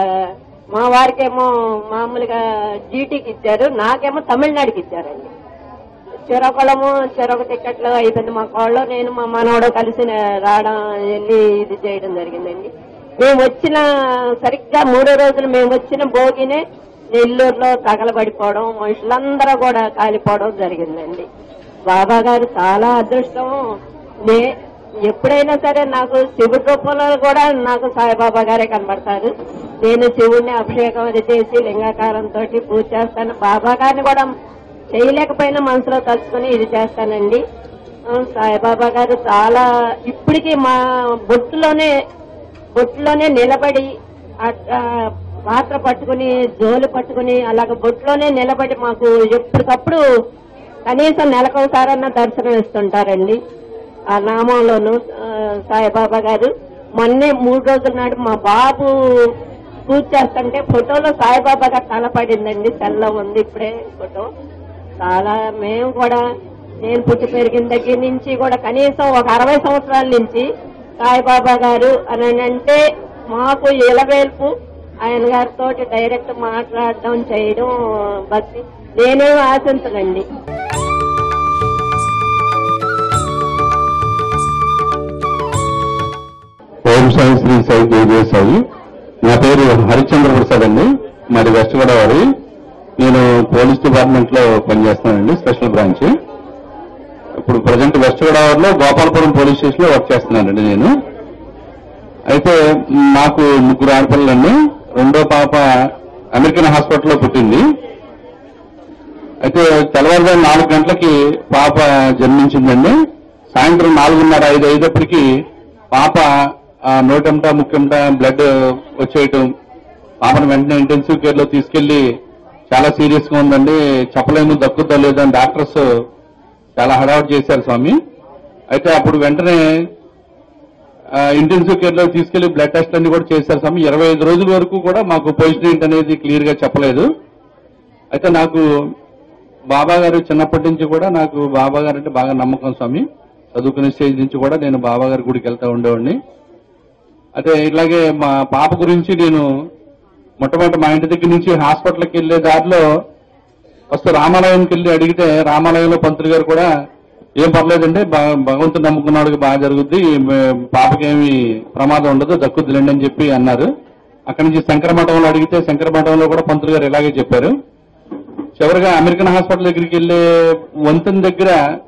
మా వారికేమో మామూలుగా జీటీకి ఇచ్చారు నాకేమో తమిళనాడుకి ఇచ్చారండి చెరొకలము చెరొక టికెట్లు అయిపోయింది మా కోళ్ళు నేను మా మనవడు కలిసి రావడం వెళ్ళి ఇది చేయడం జరిగిందండి మేము వచ్చిన సరిగ్గా మూడో రోజులు మేము వచ్చిన భోగినే నెల్లూరులో తగలబడిపోవడం మనుషులందరూ కూడా కాలిపోవడం జరిగిందండి బాబా గారు చాలా అదృష్టం నే ఎప్పుడైనా సరే నాకు శివుడి రూపంలో కూడా నాకు సాయిబాబా గారే కనబడతారు నేను శివుడిని అభిషేకం అది చేసి లింగాకారంతో పూజ చేస్తాను బాబా గారిని కూడా చేయలేకపోయినా మనసులో తలుచుకుని ఇది చేస్తానండి ఆ, సాయిబాబా గారు చాలా ఇప్పటికీ మా బొట్టులోనే బొట్టులోనే నిలబడి ఆ- ఆ పాత్ర పట్టుకుని జోలు పట్టుకుని అలాగ బొట్టులోనే నిలబడి మాకు ఎప్పటికప్పుడు కనీసం నెలకొకసారన్నా దర్శనం ఇస్తుంటారండి ఆ నామంలోను ఆ, సాయిబాబా గారు మొన్నే మూడు రోజుల నాడు మా బాబు పూజ చేస్తుంటే ఫోటోలో సాయిబాబా గారు కనపడిందండి సెల్లో ఉంది ఇప్పుడే ఫోటో చాలా మేము కూడా నేను పుట్టి పెరిగిన దగ్గర నుంచి కూడా కనీసం ఒక అరవై సంవత్సరాల నుంచి సాయిబాబా గారు అని అంటే మాకు ఇలవేల్పు ఆయన గారితో డైరెక్ట్ మాట్లాడడం చేయడం భక్తి నేనేం ఆశించనండి ఓం సాయి శ్రీ సాయి జయ సాయి నా పేరు హరిశ్చంద్ర ప్రసాద్ అండి మాది వెస్ట్ గోదావరి నేను పోలీస్ డిపార్ట్మెంట్ లో పనిచేస్తున్నానండి స్పెషల్ బ్రాంచ్ ఇప్పుడు ప్రజెంట్ వెస్ట్ గోదావరిలో గోపాలపురం పోలీస్ స్టేషన్ లో వర్క్ చేస్తున్నానండి నేను అయితే నాకు ముగ్గురు ఆడపిల్లలండి రెండో పాప అమెరికన్ హాస్పిటల్లో పుట్టింది అయితే తెల్లవారుజాము నాలుగు గంటలకి పాప జన్మించిందండి సాయంత్రం నాలుగున్నర ఐదు అయ్యేటప్పటికి పాప ఆ, నోటంట ముఖ్యంట బ్లడ్ వచ్చేయటం పాపను వెంటనే ఇంటెన్సివ్ కేర్ లో తీసుకెళ్లి చాలా సీరియస్ గా ఉందండి చెప్పలేము దక్కుతా లేదని డాక్టర్స్ చాలా హడావుట్ చేశారు స్వామి అయితే అప్పుడు వెంటనే ఇంటెన్సివ్ కేర్ లో తీసుకెళ్లి బ్లడ్ టెస్ట్ అన్ని కూడా చేశారు స్వామి ఇరవై ఐదు రోజుల వరకు కూడా మాకు పొజిషన్ ఏంటి అనేది క్లియర్ గా చెప్పలేదు అయితే నాకు బాబా గారు చిన్నప్పటి నుంచి కూడా నాకు బాబా గారు అంటే బాగా నమ్మకం స్వామి చదువుకునే స్టేజ్ నుంచి కూడా నేను బాబా గారి గుడికి వెళ్తా ఉండేవాడిని అయితే ఇట్లాగే మా పాప గురించి నేను మొట్టమొదటి మా ఇంటి దగ్గర నుంచి హాస్పిటల్కి వెళ్లే దారిలో ఫస్ట్ రామాలయంకి వెళ్ళి అడిగితే రామాలయంలో పంతులు గారు కూడా ఏం పర్లేదండి భ- భగవంతుడు నమ్ముకున్నాడు బాగా జరుగుద్ది మే- పాపకేమి ప్రమాదం ఉండదు దక్కుద్దులేండి అని చెప్పి అన్నారు అక్కడి నుంచి శంకర మఠంలో అడిగితే శంకర మఠంలో కూడా పంతులు గారు ఇలాగే చెప్పారు చివరిగా అమెరికన్ హాస్పిటల్ దగ్గరికి వెళ్ళే వంతెన దగ్గర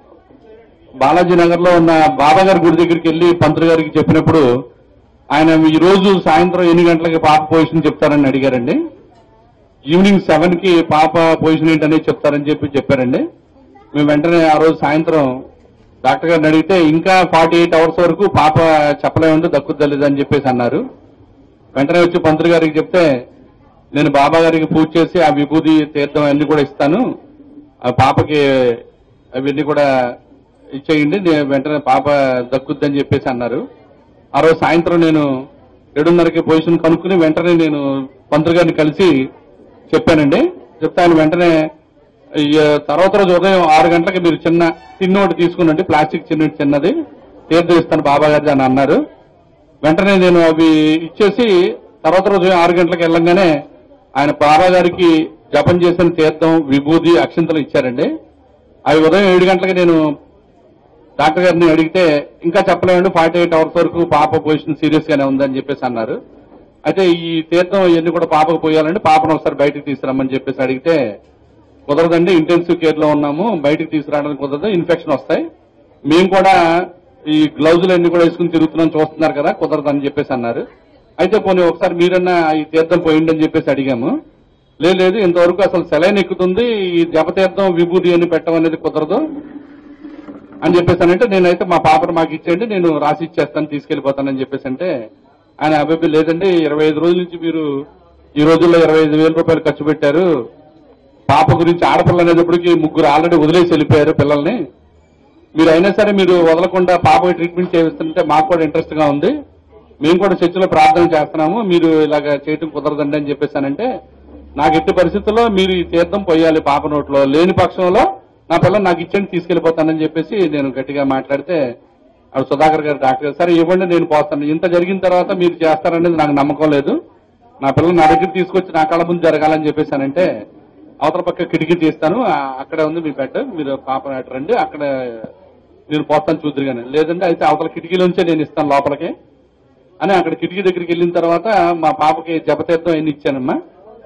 బాలాజీ నగర్ లో ఉన్న బాబా గారి గుడి దగ్గరికి వెళ్ళి పంతులు గారికి చెప్పినప్పుడు ఆయన ఈ రోజు సాయంత్రం ఎన్ని గంటలకి పాప పొజిషన్ చెప్తారని అడిగారండి ఈవినింగ్ సెవెన్ కి పాప పొజిషన్ ఏంటనేది చెప్తారని చెప్పి చెప్పారండి మేము వెంటనే ఆ రోజు సాయంత్రం డాక్టర్ గారిని అడిగితే ఇంకా ఫార్టీ ఎయిట్ అవర్స్ వరకు పాప చెప్పలేముంది దక్కుద్దలేదు అని చెప్పేసి అన్నారు వెంటనే వచ్చి పంతులు గారికి చెప్తే నేను బాబా గారికి పూజ చేసి ఆ విభూతి తీర్థం అన్ని కూడా ఇస్తాను ఆ పాపకి అవన్నీ కూడా ఇచ్చేయండి నేను వెంటనే పాప దక్కుద్దని చెప్పేసి అన్నారు ఆ రోజు సాయంత్రం నేను ఏడున్నరకి పొజిషన్ కనుక్కుని వెంటనే నేను పంతులు గారిని కలిసి చెప్పానండి చెప్తే ఆయన వెంటనే ఈ తర్వాత రోజు ఉదయం ఆరు గంటలకి మీరు చిన్న టిన్ ఒకటి తీసుకునండి ప్లాస్టిక్ చిన్న చిన్నది తీర్థం ఇస్తాను బాబా గారిది అని అన్నారు వెంటనే నేను అవి ఇచ్చేసి తర్వాత రోజు ఆరు గంటలకు వెళ్ళంగానే ఆయన బాబా గారికి జపం చేసిన తీర్థం విభూది అక్షంతలు ఇచ్చారండి అవి ఉదయం ఏడు గంటలకు నేను డాక్టర్ గారిని అడిగితే ఇంకా చెప్పలేమండి ఫార్టీ ఎయిట్ అవర్స్ వరకు పాప పొజిషన్ సీరియస్ గానే ఉందని చెప్పేసి అన్నారు అయితే ఈ తీర్థం ఇవన్నీ కూడా పాపకు పోయాలంటే పాపను ఒకసారి బయటకు తీసుకురమ్మని చెప్పేసి అడిగితే కుదరదండి ఇంటెన్సివ్ కేర్ లో ఉన్నాము బయటకు తీసుకురావడానికి కుదరదు ఇన్ఫెక్షన్ వస్తాయి మేము కూడా ఈ గ్లౌజులు అన్ని కూడా వేసుకుని తిరుగుతున్నాం చూస్తున్నారు కదా కుదరదు అని చెప్పేసి అన్నారు అయితే పోనీ ఒకసారి మీరన్నా ఈ తీర్థం పోయిండి అని చెప్పేసి అడిగాము లేదు లేదు ఇంతవరకు అసలు సెలైన్ ఎక్కుతుంది ఈ జపతీర్థం విభూతి అని పెట్టడం అనేది కుదరదు అని చెప్పేసానంటే నేనైతే మా పాపను మాకు ఇచ్చేయండి నేను రాసి ఇచ్చేస్తాను తీసుకెళ్లిపోతానని చెప్పేసి అంటే ఆయన అభిప్రాయం లేదండి ఇరవై ఐదు రోజుల నుంచి మీరు ఈ రోజుల్లో ఇరవై ఐదు వేల రూపాయలు ఖర్చు పెట్టారు పాప గురించి ఆడపిల్ల అనేటప్పటికి ముగ్గురు ఆల్రెడీ వదిలేసి వెళ్ళిపోయారు పిల్లల్ని మీరు అయినా సరే మీరు వదలకుండా పాపకి ట్రీట్మెంట్ చేస్తుంటే మాకు కూడా ఇంట్రెస్ట్ గా ఉంది మేము కూడా చర్చిలో ప్రార్థన చేస్తున్నాము మీరు ఇలాగ చేయటం కుదరదండి అని చెప్పేసానంటే నాకు ఎట్టి పరిస్థితుల్లో మీరు ఈ తీర్థం పోయాలి పాప నోట్లో లేని పక్షంలో నా పిల్లలు నాకు ఇచ్చండి తీసుకెళ్లిపోతానని చెప్పేసి నేను గట్టిగా మాట్లాడితే ఆవిడ సుధాకర్ గారు డాక్టర్ గారు సరే ఇవ్వండి నేను పోతాను ఇంత జరిగిన తర్వాత మీరు చేస్తారనేది నాకు నమ్మకం లేదు నా పిల్లలు నా దగ్గర తీసుకొచ్చి నా కళ్ళ ముందు జరగాలని చెప్పేసానంటే అవతల పక్క కిటికీ తీస్తాను ఆ- అక్కడే ఉంది మీ బెడ్ మీరు పాప అటు రండి అక్కడ నేను పోతాను చూద్దరు కానీ లేదంటే అయితే అవతల కిటికీలోంచే నేను ఇస్తాను లోపలికి అని అక్కడ కిటికీ దగ్గరికి వెళ్ళిన తర్వాత మా పాపకి జపతీర్థం ఎన్ని ఇచ్చానమ్మా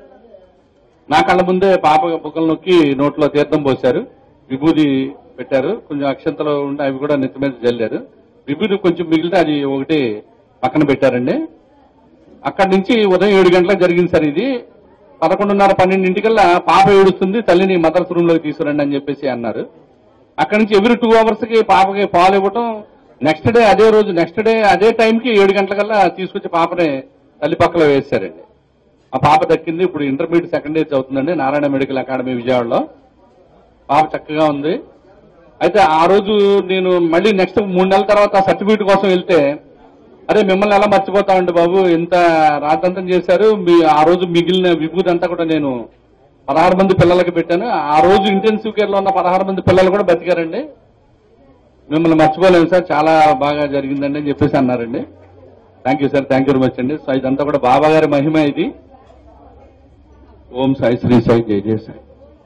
నా కళ్ళ ముందే పాప బుక్కలు నొక్కి నోట్లో తీర్థం పోశారు విభూది పెట్టారు కొంచెం అక్షంతలు ఉండి అవి కూడా నెత్తి మీద జల్లారు విభూది కొంచెం మిగిలితే అది ఒకటి పక్కన పెట్టారండి అక్కడి నుంచి ఉదయం ఏడు గంటలకు జరిగింది సార్ ఇది పదకొండున్నర పన్నెండింటికల్లా పాప ఏడుస్తుంది తల్లిని మదర్స్ రూమ్ లోకి తీసుకురండి అని చెప్పేసి అన్నారు అక్కడి నుంచి ఎవ్రీ టూ అవర్స్ కి పాపకి పాలు ఇవ్వటం నెక్స్ట్ డే అదే రోజు నెక్స్ట్ డే అదే టైంకి ఏడు గంటలకల్లా తీసుకొచ్చి పాపని తల్లి పక్కలో వేశారండి ఆ పాప దక్కింది ఇప్పుడు ఇంటర్మీడియట్ సెకండ్ ఇయర్ చదువుతుందండి నారాయణ మెడికల్ అకాడమీ విజయవాడలో పాప చక్కగా ఉంది అయితే ఆ రోజు నేను మళ్ళీ నెక్స్ట్ మూడు నెలల తర్వాత సర్టిఫికేట్ కోసం వెళ్తే అరే మిమ్మల్ని ఎలా మర్చిపోతామండి బాబు ఇంత రాతంతం చేశారు మీ ఆ రోజు మిగిలిన విభూతి అంతా కూడా నేను పదహారు మంది పిల్లలకి పెట్టాను ఆ రోజు ఇంటెన్సివ్ కేర్ లో ఉన్న పదహారు మంది పిల్లలు కూడా బతికారండి మిమ్మల్ని మర్చిపోలేము సార్ చాలా బాగా జరిగిందండి అని చెప్పేసి అన్నారండి thank you sir thank you very much అండి సో ఇదంతా కూడా బాబా గారి మహిమ ఇది ఓం సాయి శ్రీ సాయి జై జయ సాయి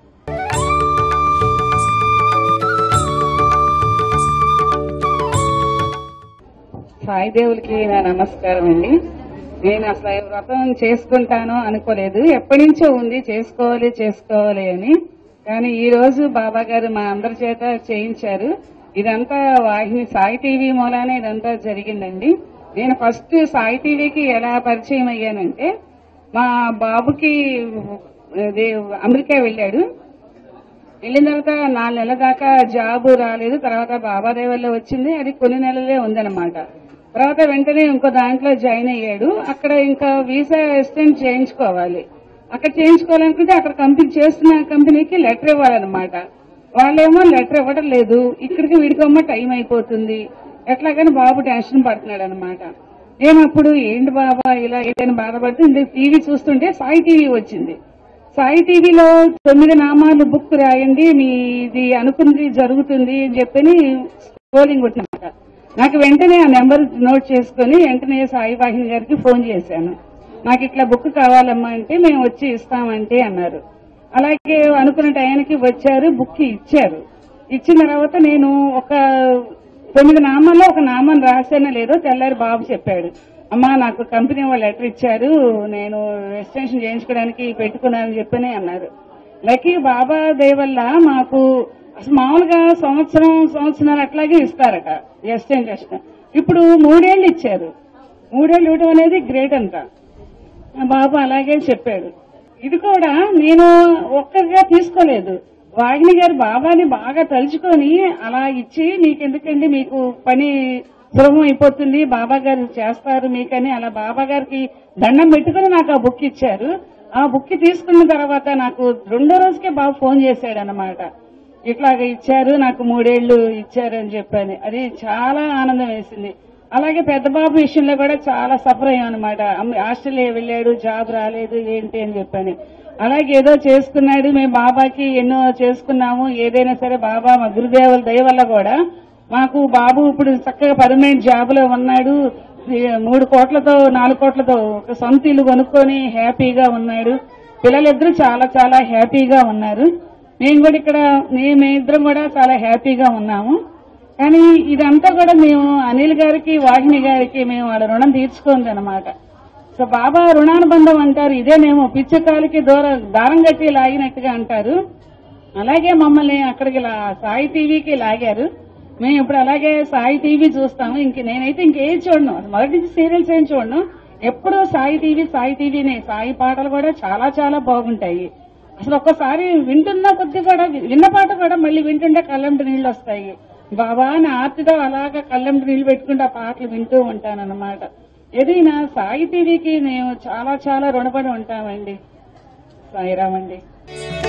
సాయిదేవులకి నా నమస్కారం అండి నేను అసలు ఈ వ్రతం చేసుకుంటాను అనుకోలేదు ఎప్పటి నుంచో ఉంది చేసుకోవాలి చేసుకోవాలి అని కానీ ఈ రోజు బాబా గారు మా అందరి చేత చేయించారు ఇదంతా వాహిని సాయి టీవీ మూలానే ఇదంతా జరిగిందండి నేను ఫస్ట్ సాయి టీవీకి ఎలా పరిచయం అయ్యానంటే మా బాబుకి ఇది అమెరికా వెళ్ళాడు వెళ్ళిన తర్వాత నాలుగు నెలల దాకా జాబ్ రాలేదు తర్వాత బాబా దేవల్లో వచ్చింది అది కొన్ని నెలలే ఉందన్నమాట తర్వాత వెంటనే ఇంకో దాంట్లో జాయిన్ అయ్యాడు అక్కడ ఇంకా వీసా ఎక్స్టెండ్ చేయించుకోవాలి అక్కడ చేయించుకోవాలనుకుంటే అక్కడ కంపెనీ చేస్తున్న కంపెనీకి లెటర్ ఇవ్వాలన్నమాట వాళ్ళేమో లెటర్ ఇవ్వడం లేదు ఇక్కడికి వీడికమ్మ టైం అయిపోతుంది ఎట్లాగని బాబు టెన్షన్ పడుతున్నాడు అనమాట నేను అప్పుడు ఏంటి బాబా ఇలా ఏదైనా బాధపడుతుంది టీవీ చూస్తుంటే సాయి టీవీ వచ్చింది సాయి టీవీలో తొమ్మిది నామాలు బుక్ రాయండి మీది అనుకుంది జరుగుతుంది అని చెప్పని స్క్రోలింగ్ కొట్టినమాట నాకు వెంటనే ఆ నెంబర్ నోట్ చేసుకుని వెంటనే సాయి వాహిని గారికి ఫోన్ చేశాను నాకు ఇట్లా బుక్ కావాలమ్మా అంటే మేము వచ్చి ఇస్తామంటే అన్నారు అలాగే అనుకున్న టయానికి వచ్చారు బుక్ ఇచ్చారు ఇచ్చిన తర్వాత నేను ఒక తొమ్మిది నామాల్లో ఒక నామం రాశానో లేదో తెల్లారి బాబు చెప్పాడు అమ్మా నాకు కంపెనీ వాళ్ళు లెటర్ ఇచ్చారు నేను ఎక్స్టెన్షన్ చేయించుకోవడానికి పెట్టుకున్నానని చెప్పని అన్నారు లక్కీ బాబా దయ వల్ల మాకు అసలు మామూలుగా సంవత్సరం సంవత్సరాలు అట్లాగే ఇస్తారట ఎక్స్టెన్షన్ ఇప్పుడు మూడేళ్లు ఇచ్చారు మూడేళ్లు ఇవ్వడం అనేది గ్రేట్ అంట మా బాబు అలాగే చెప్పాడు ఇది కూడా నేను ఒక్కరిగా తీసుకోలేదు వాగిని గారు బాబాని బాగా తలుచుకొని అలా ఇచ్చి మీకెందుకండి మీకు పని సులభం అయిపోతుంది బాబా గారు చేస్తారు మీకని అలా బాబా గారికి దండం పెట్టుకుని నాకు ఆ బుక్ ఇచ్చారు ఆ బుక్ తీసుకున్న తర్వాత నాకు రెండో రోజుకే బాబు ఫోన్ చేశాడు అనమాట ఇట్లాగ ఇచ్చారు నాకు మూడేళ్లు ఇచ్చారు అని చెప్పని అది చాలా ఆనందం వేసింది అలాగే పెద్ద బాబు విషయంలో కూడా చాలా సఫర్ అయ్యాం అనమాట ఆస్ట్రేలియా వెళ్ళాడు జాబ్ రాలేదు ఏంటి అని చెప్పని అలాగే ఏదో చేసుకున్నాడు మేము బాబాకి ఎన్నో చేసుకున్నాము ఏదైనా సరే బాబా మా గురుదేవుల దయ వల్ల కూడా మాకు బాబు ఇప్పుడు చక్కగా పర్మనెంట్ జాబ్ లో ఉన్నాడు ఈ మూడు కోట్లతో నాలుగు కోట్లతో ఒక సొంత ఇల్లు కొనుక్కొని హ్యాపీగా ఉన్నాడు పిల్లలిద్దరూ చాలా చాలా హ్యాపీగా ఉన్నారు మేము కూడా ఇక్కడ మేమిద్దరం కూడా చాలా హ్యాపీగా ఉన్నాము కానీ ఇదంతా కూడా మేము అనిల్ గారికి వాహిని గారికి మేము వాళ్ళ రుణం తీర్చుకుంది అనమాట సో బాబా రుణానుబంధం అంటారు ఇదేనేమో పిచ్చకాలకి దూరం దారం కట్టి లాగినట్టుగా అంటారు అలాగే మమ్మల్ని అక్కడికి లా- సాయి టీవీకి లాగారు మేము ఇప్పుడు అలాగే సాయి టీవీ చూస్తాము ఇంక నేనైతే ఇంకేం చూడను అసలు మొదటి నుంచి సీరియల్స్ ఏం చూడను ఎప్పుడూ సాయి టీవీ సాయి టీవీనే సాయి పాటలు కూడా చాలా చాలా బాగుంటాయి అసలు ఒక్కసారి వింటున్న కొద్ది కూడా విన్న పాట కూడా మళ్ళీ వింటుంటే కళ్ళంటి నీళ్లు వస్తాయి బాబా అని ఆర్తితో అలాగా కళ్ళంటి నీళ్లు పెట్టుకుంటే ఆ పాటలు వింటూ ఉంటానన్నమాట ఏదైనా సాయి టీవీకి మేము చాలా చాలా రుణపడి ఉంటామండి సాయిరామండి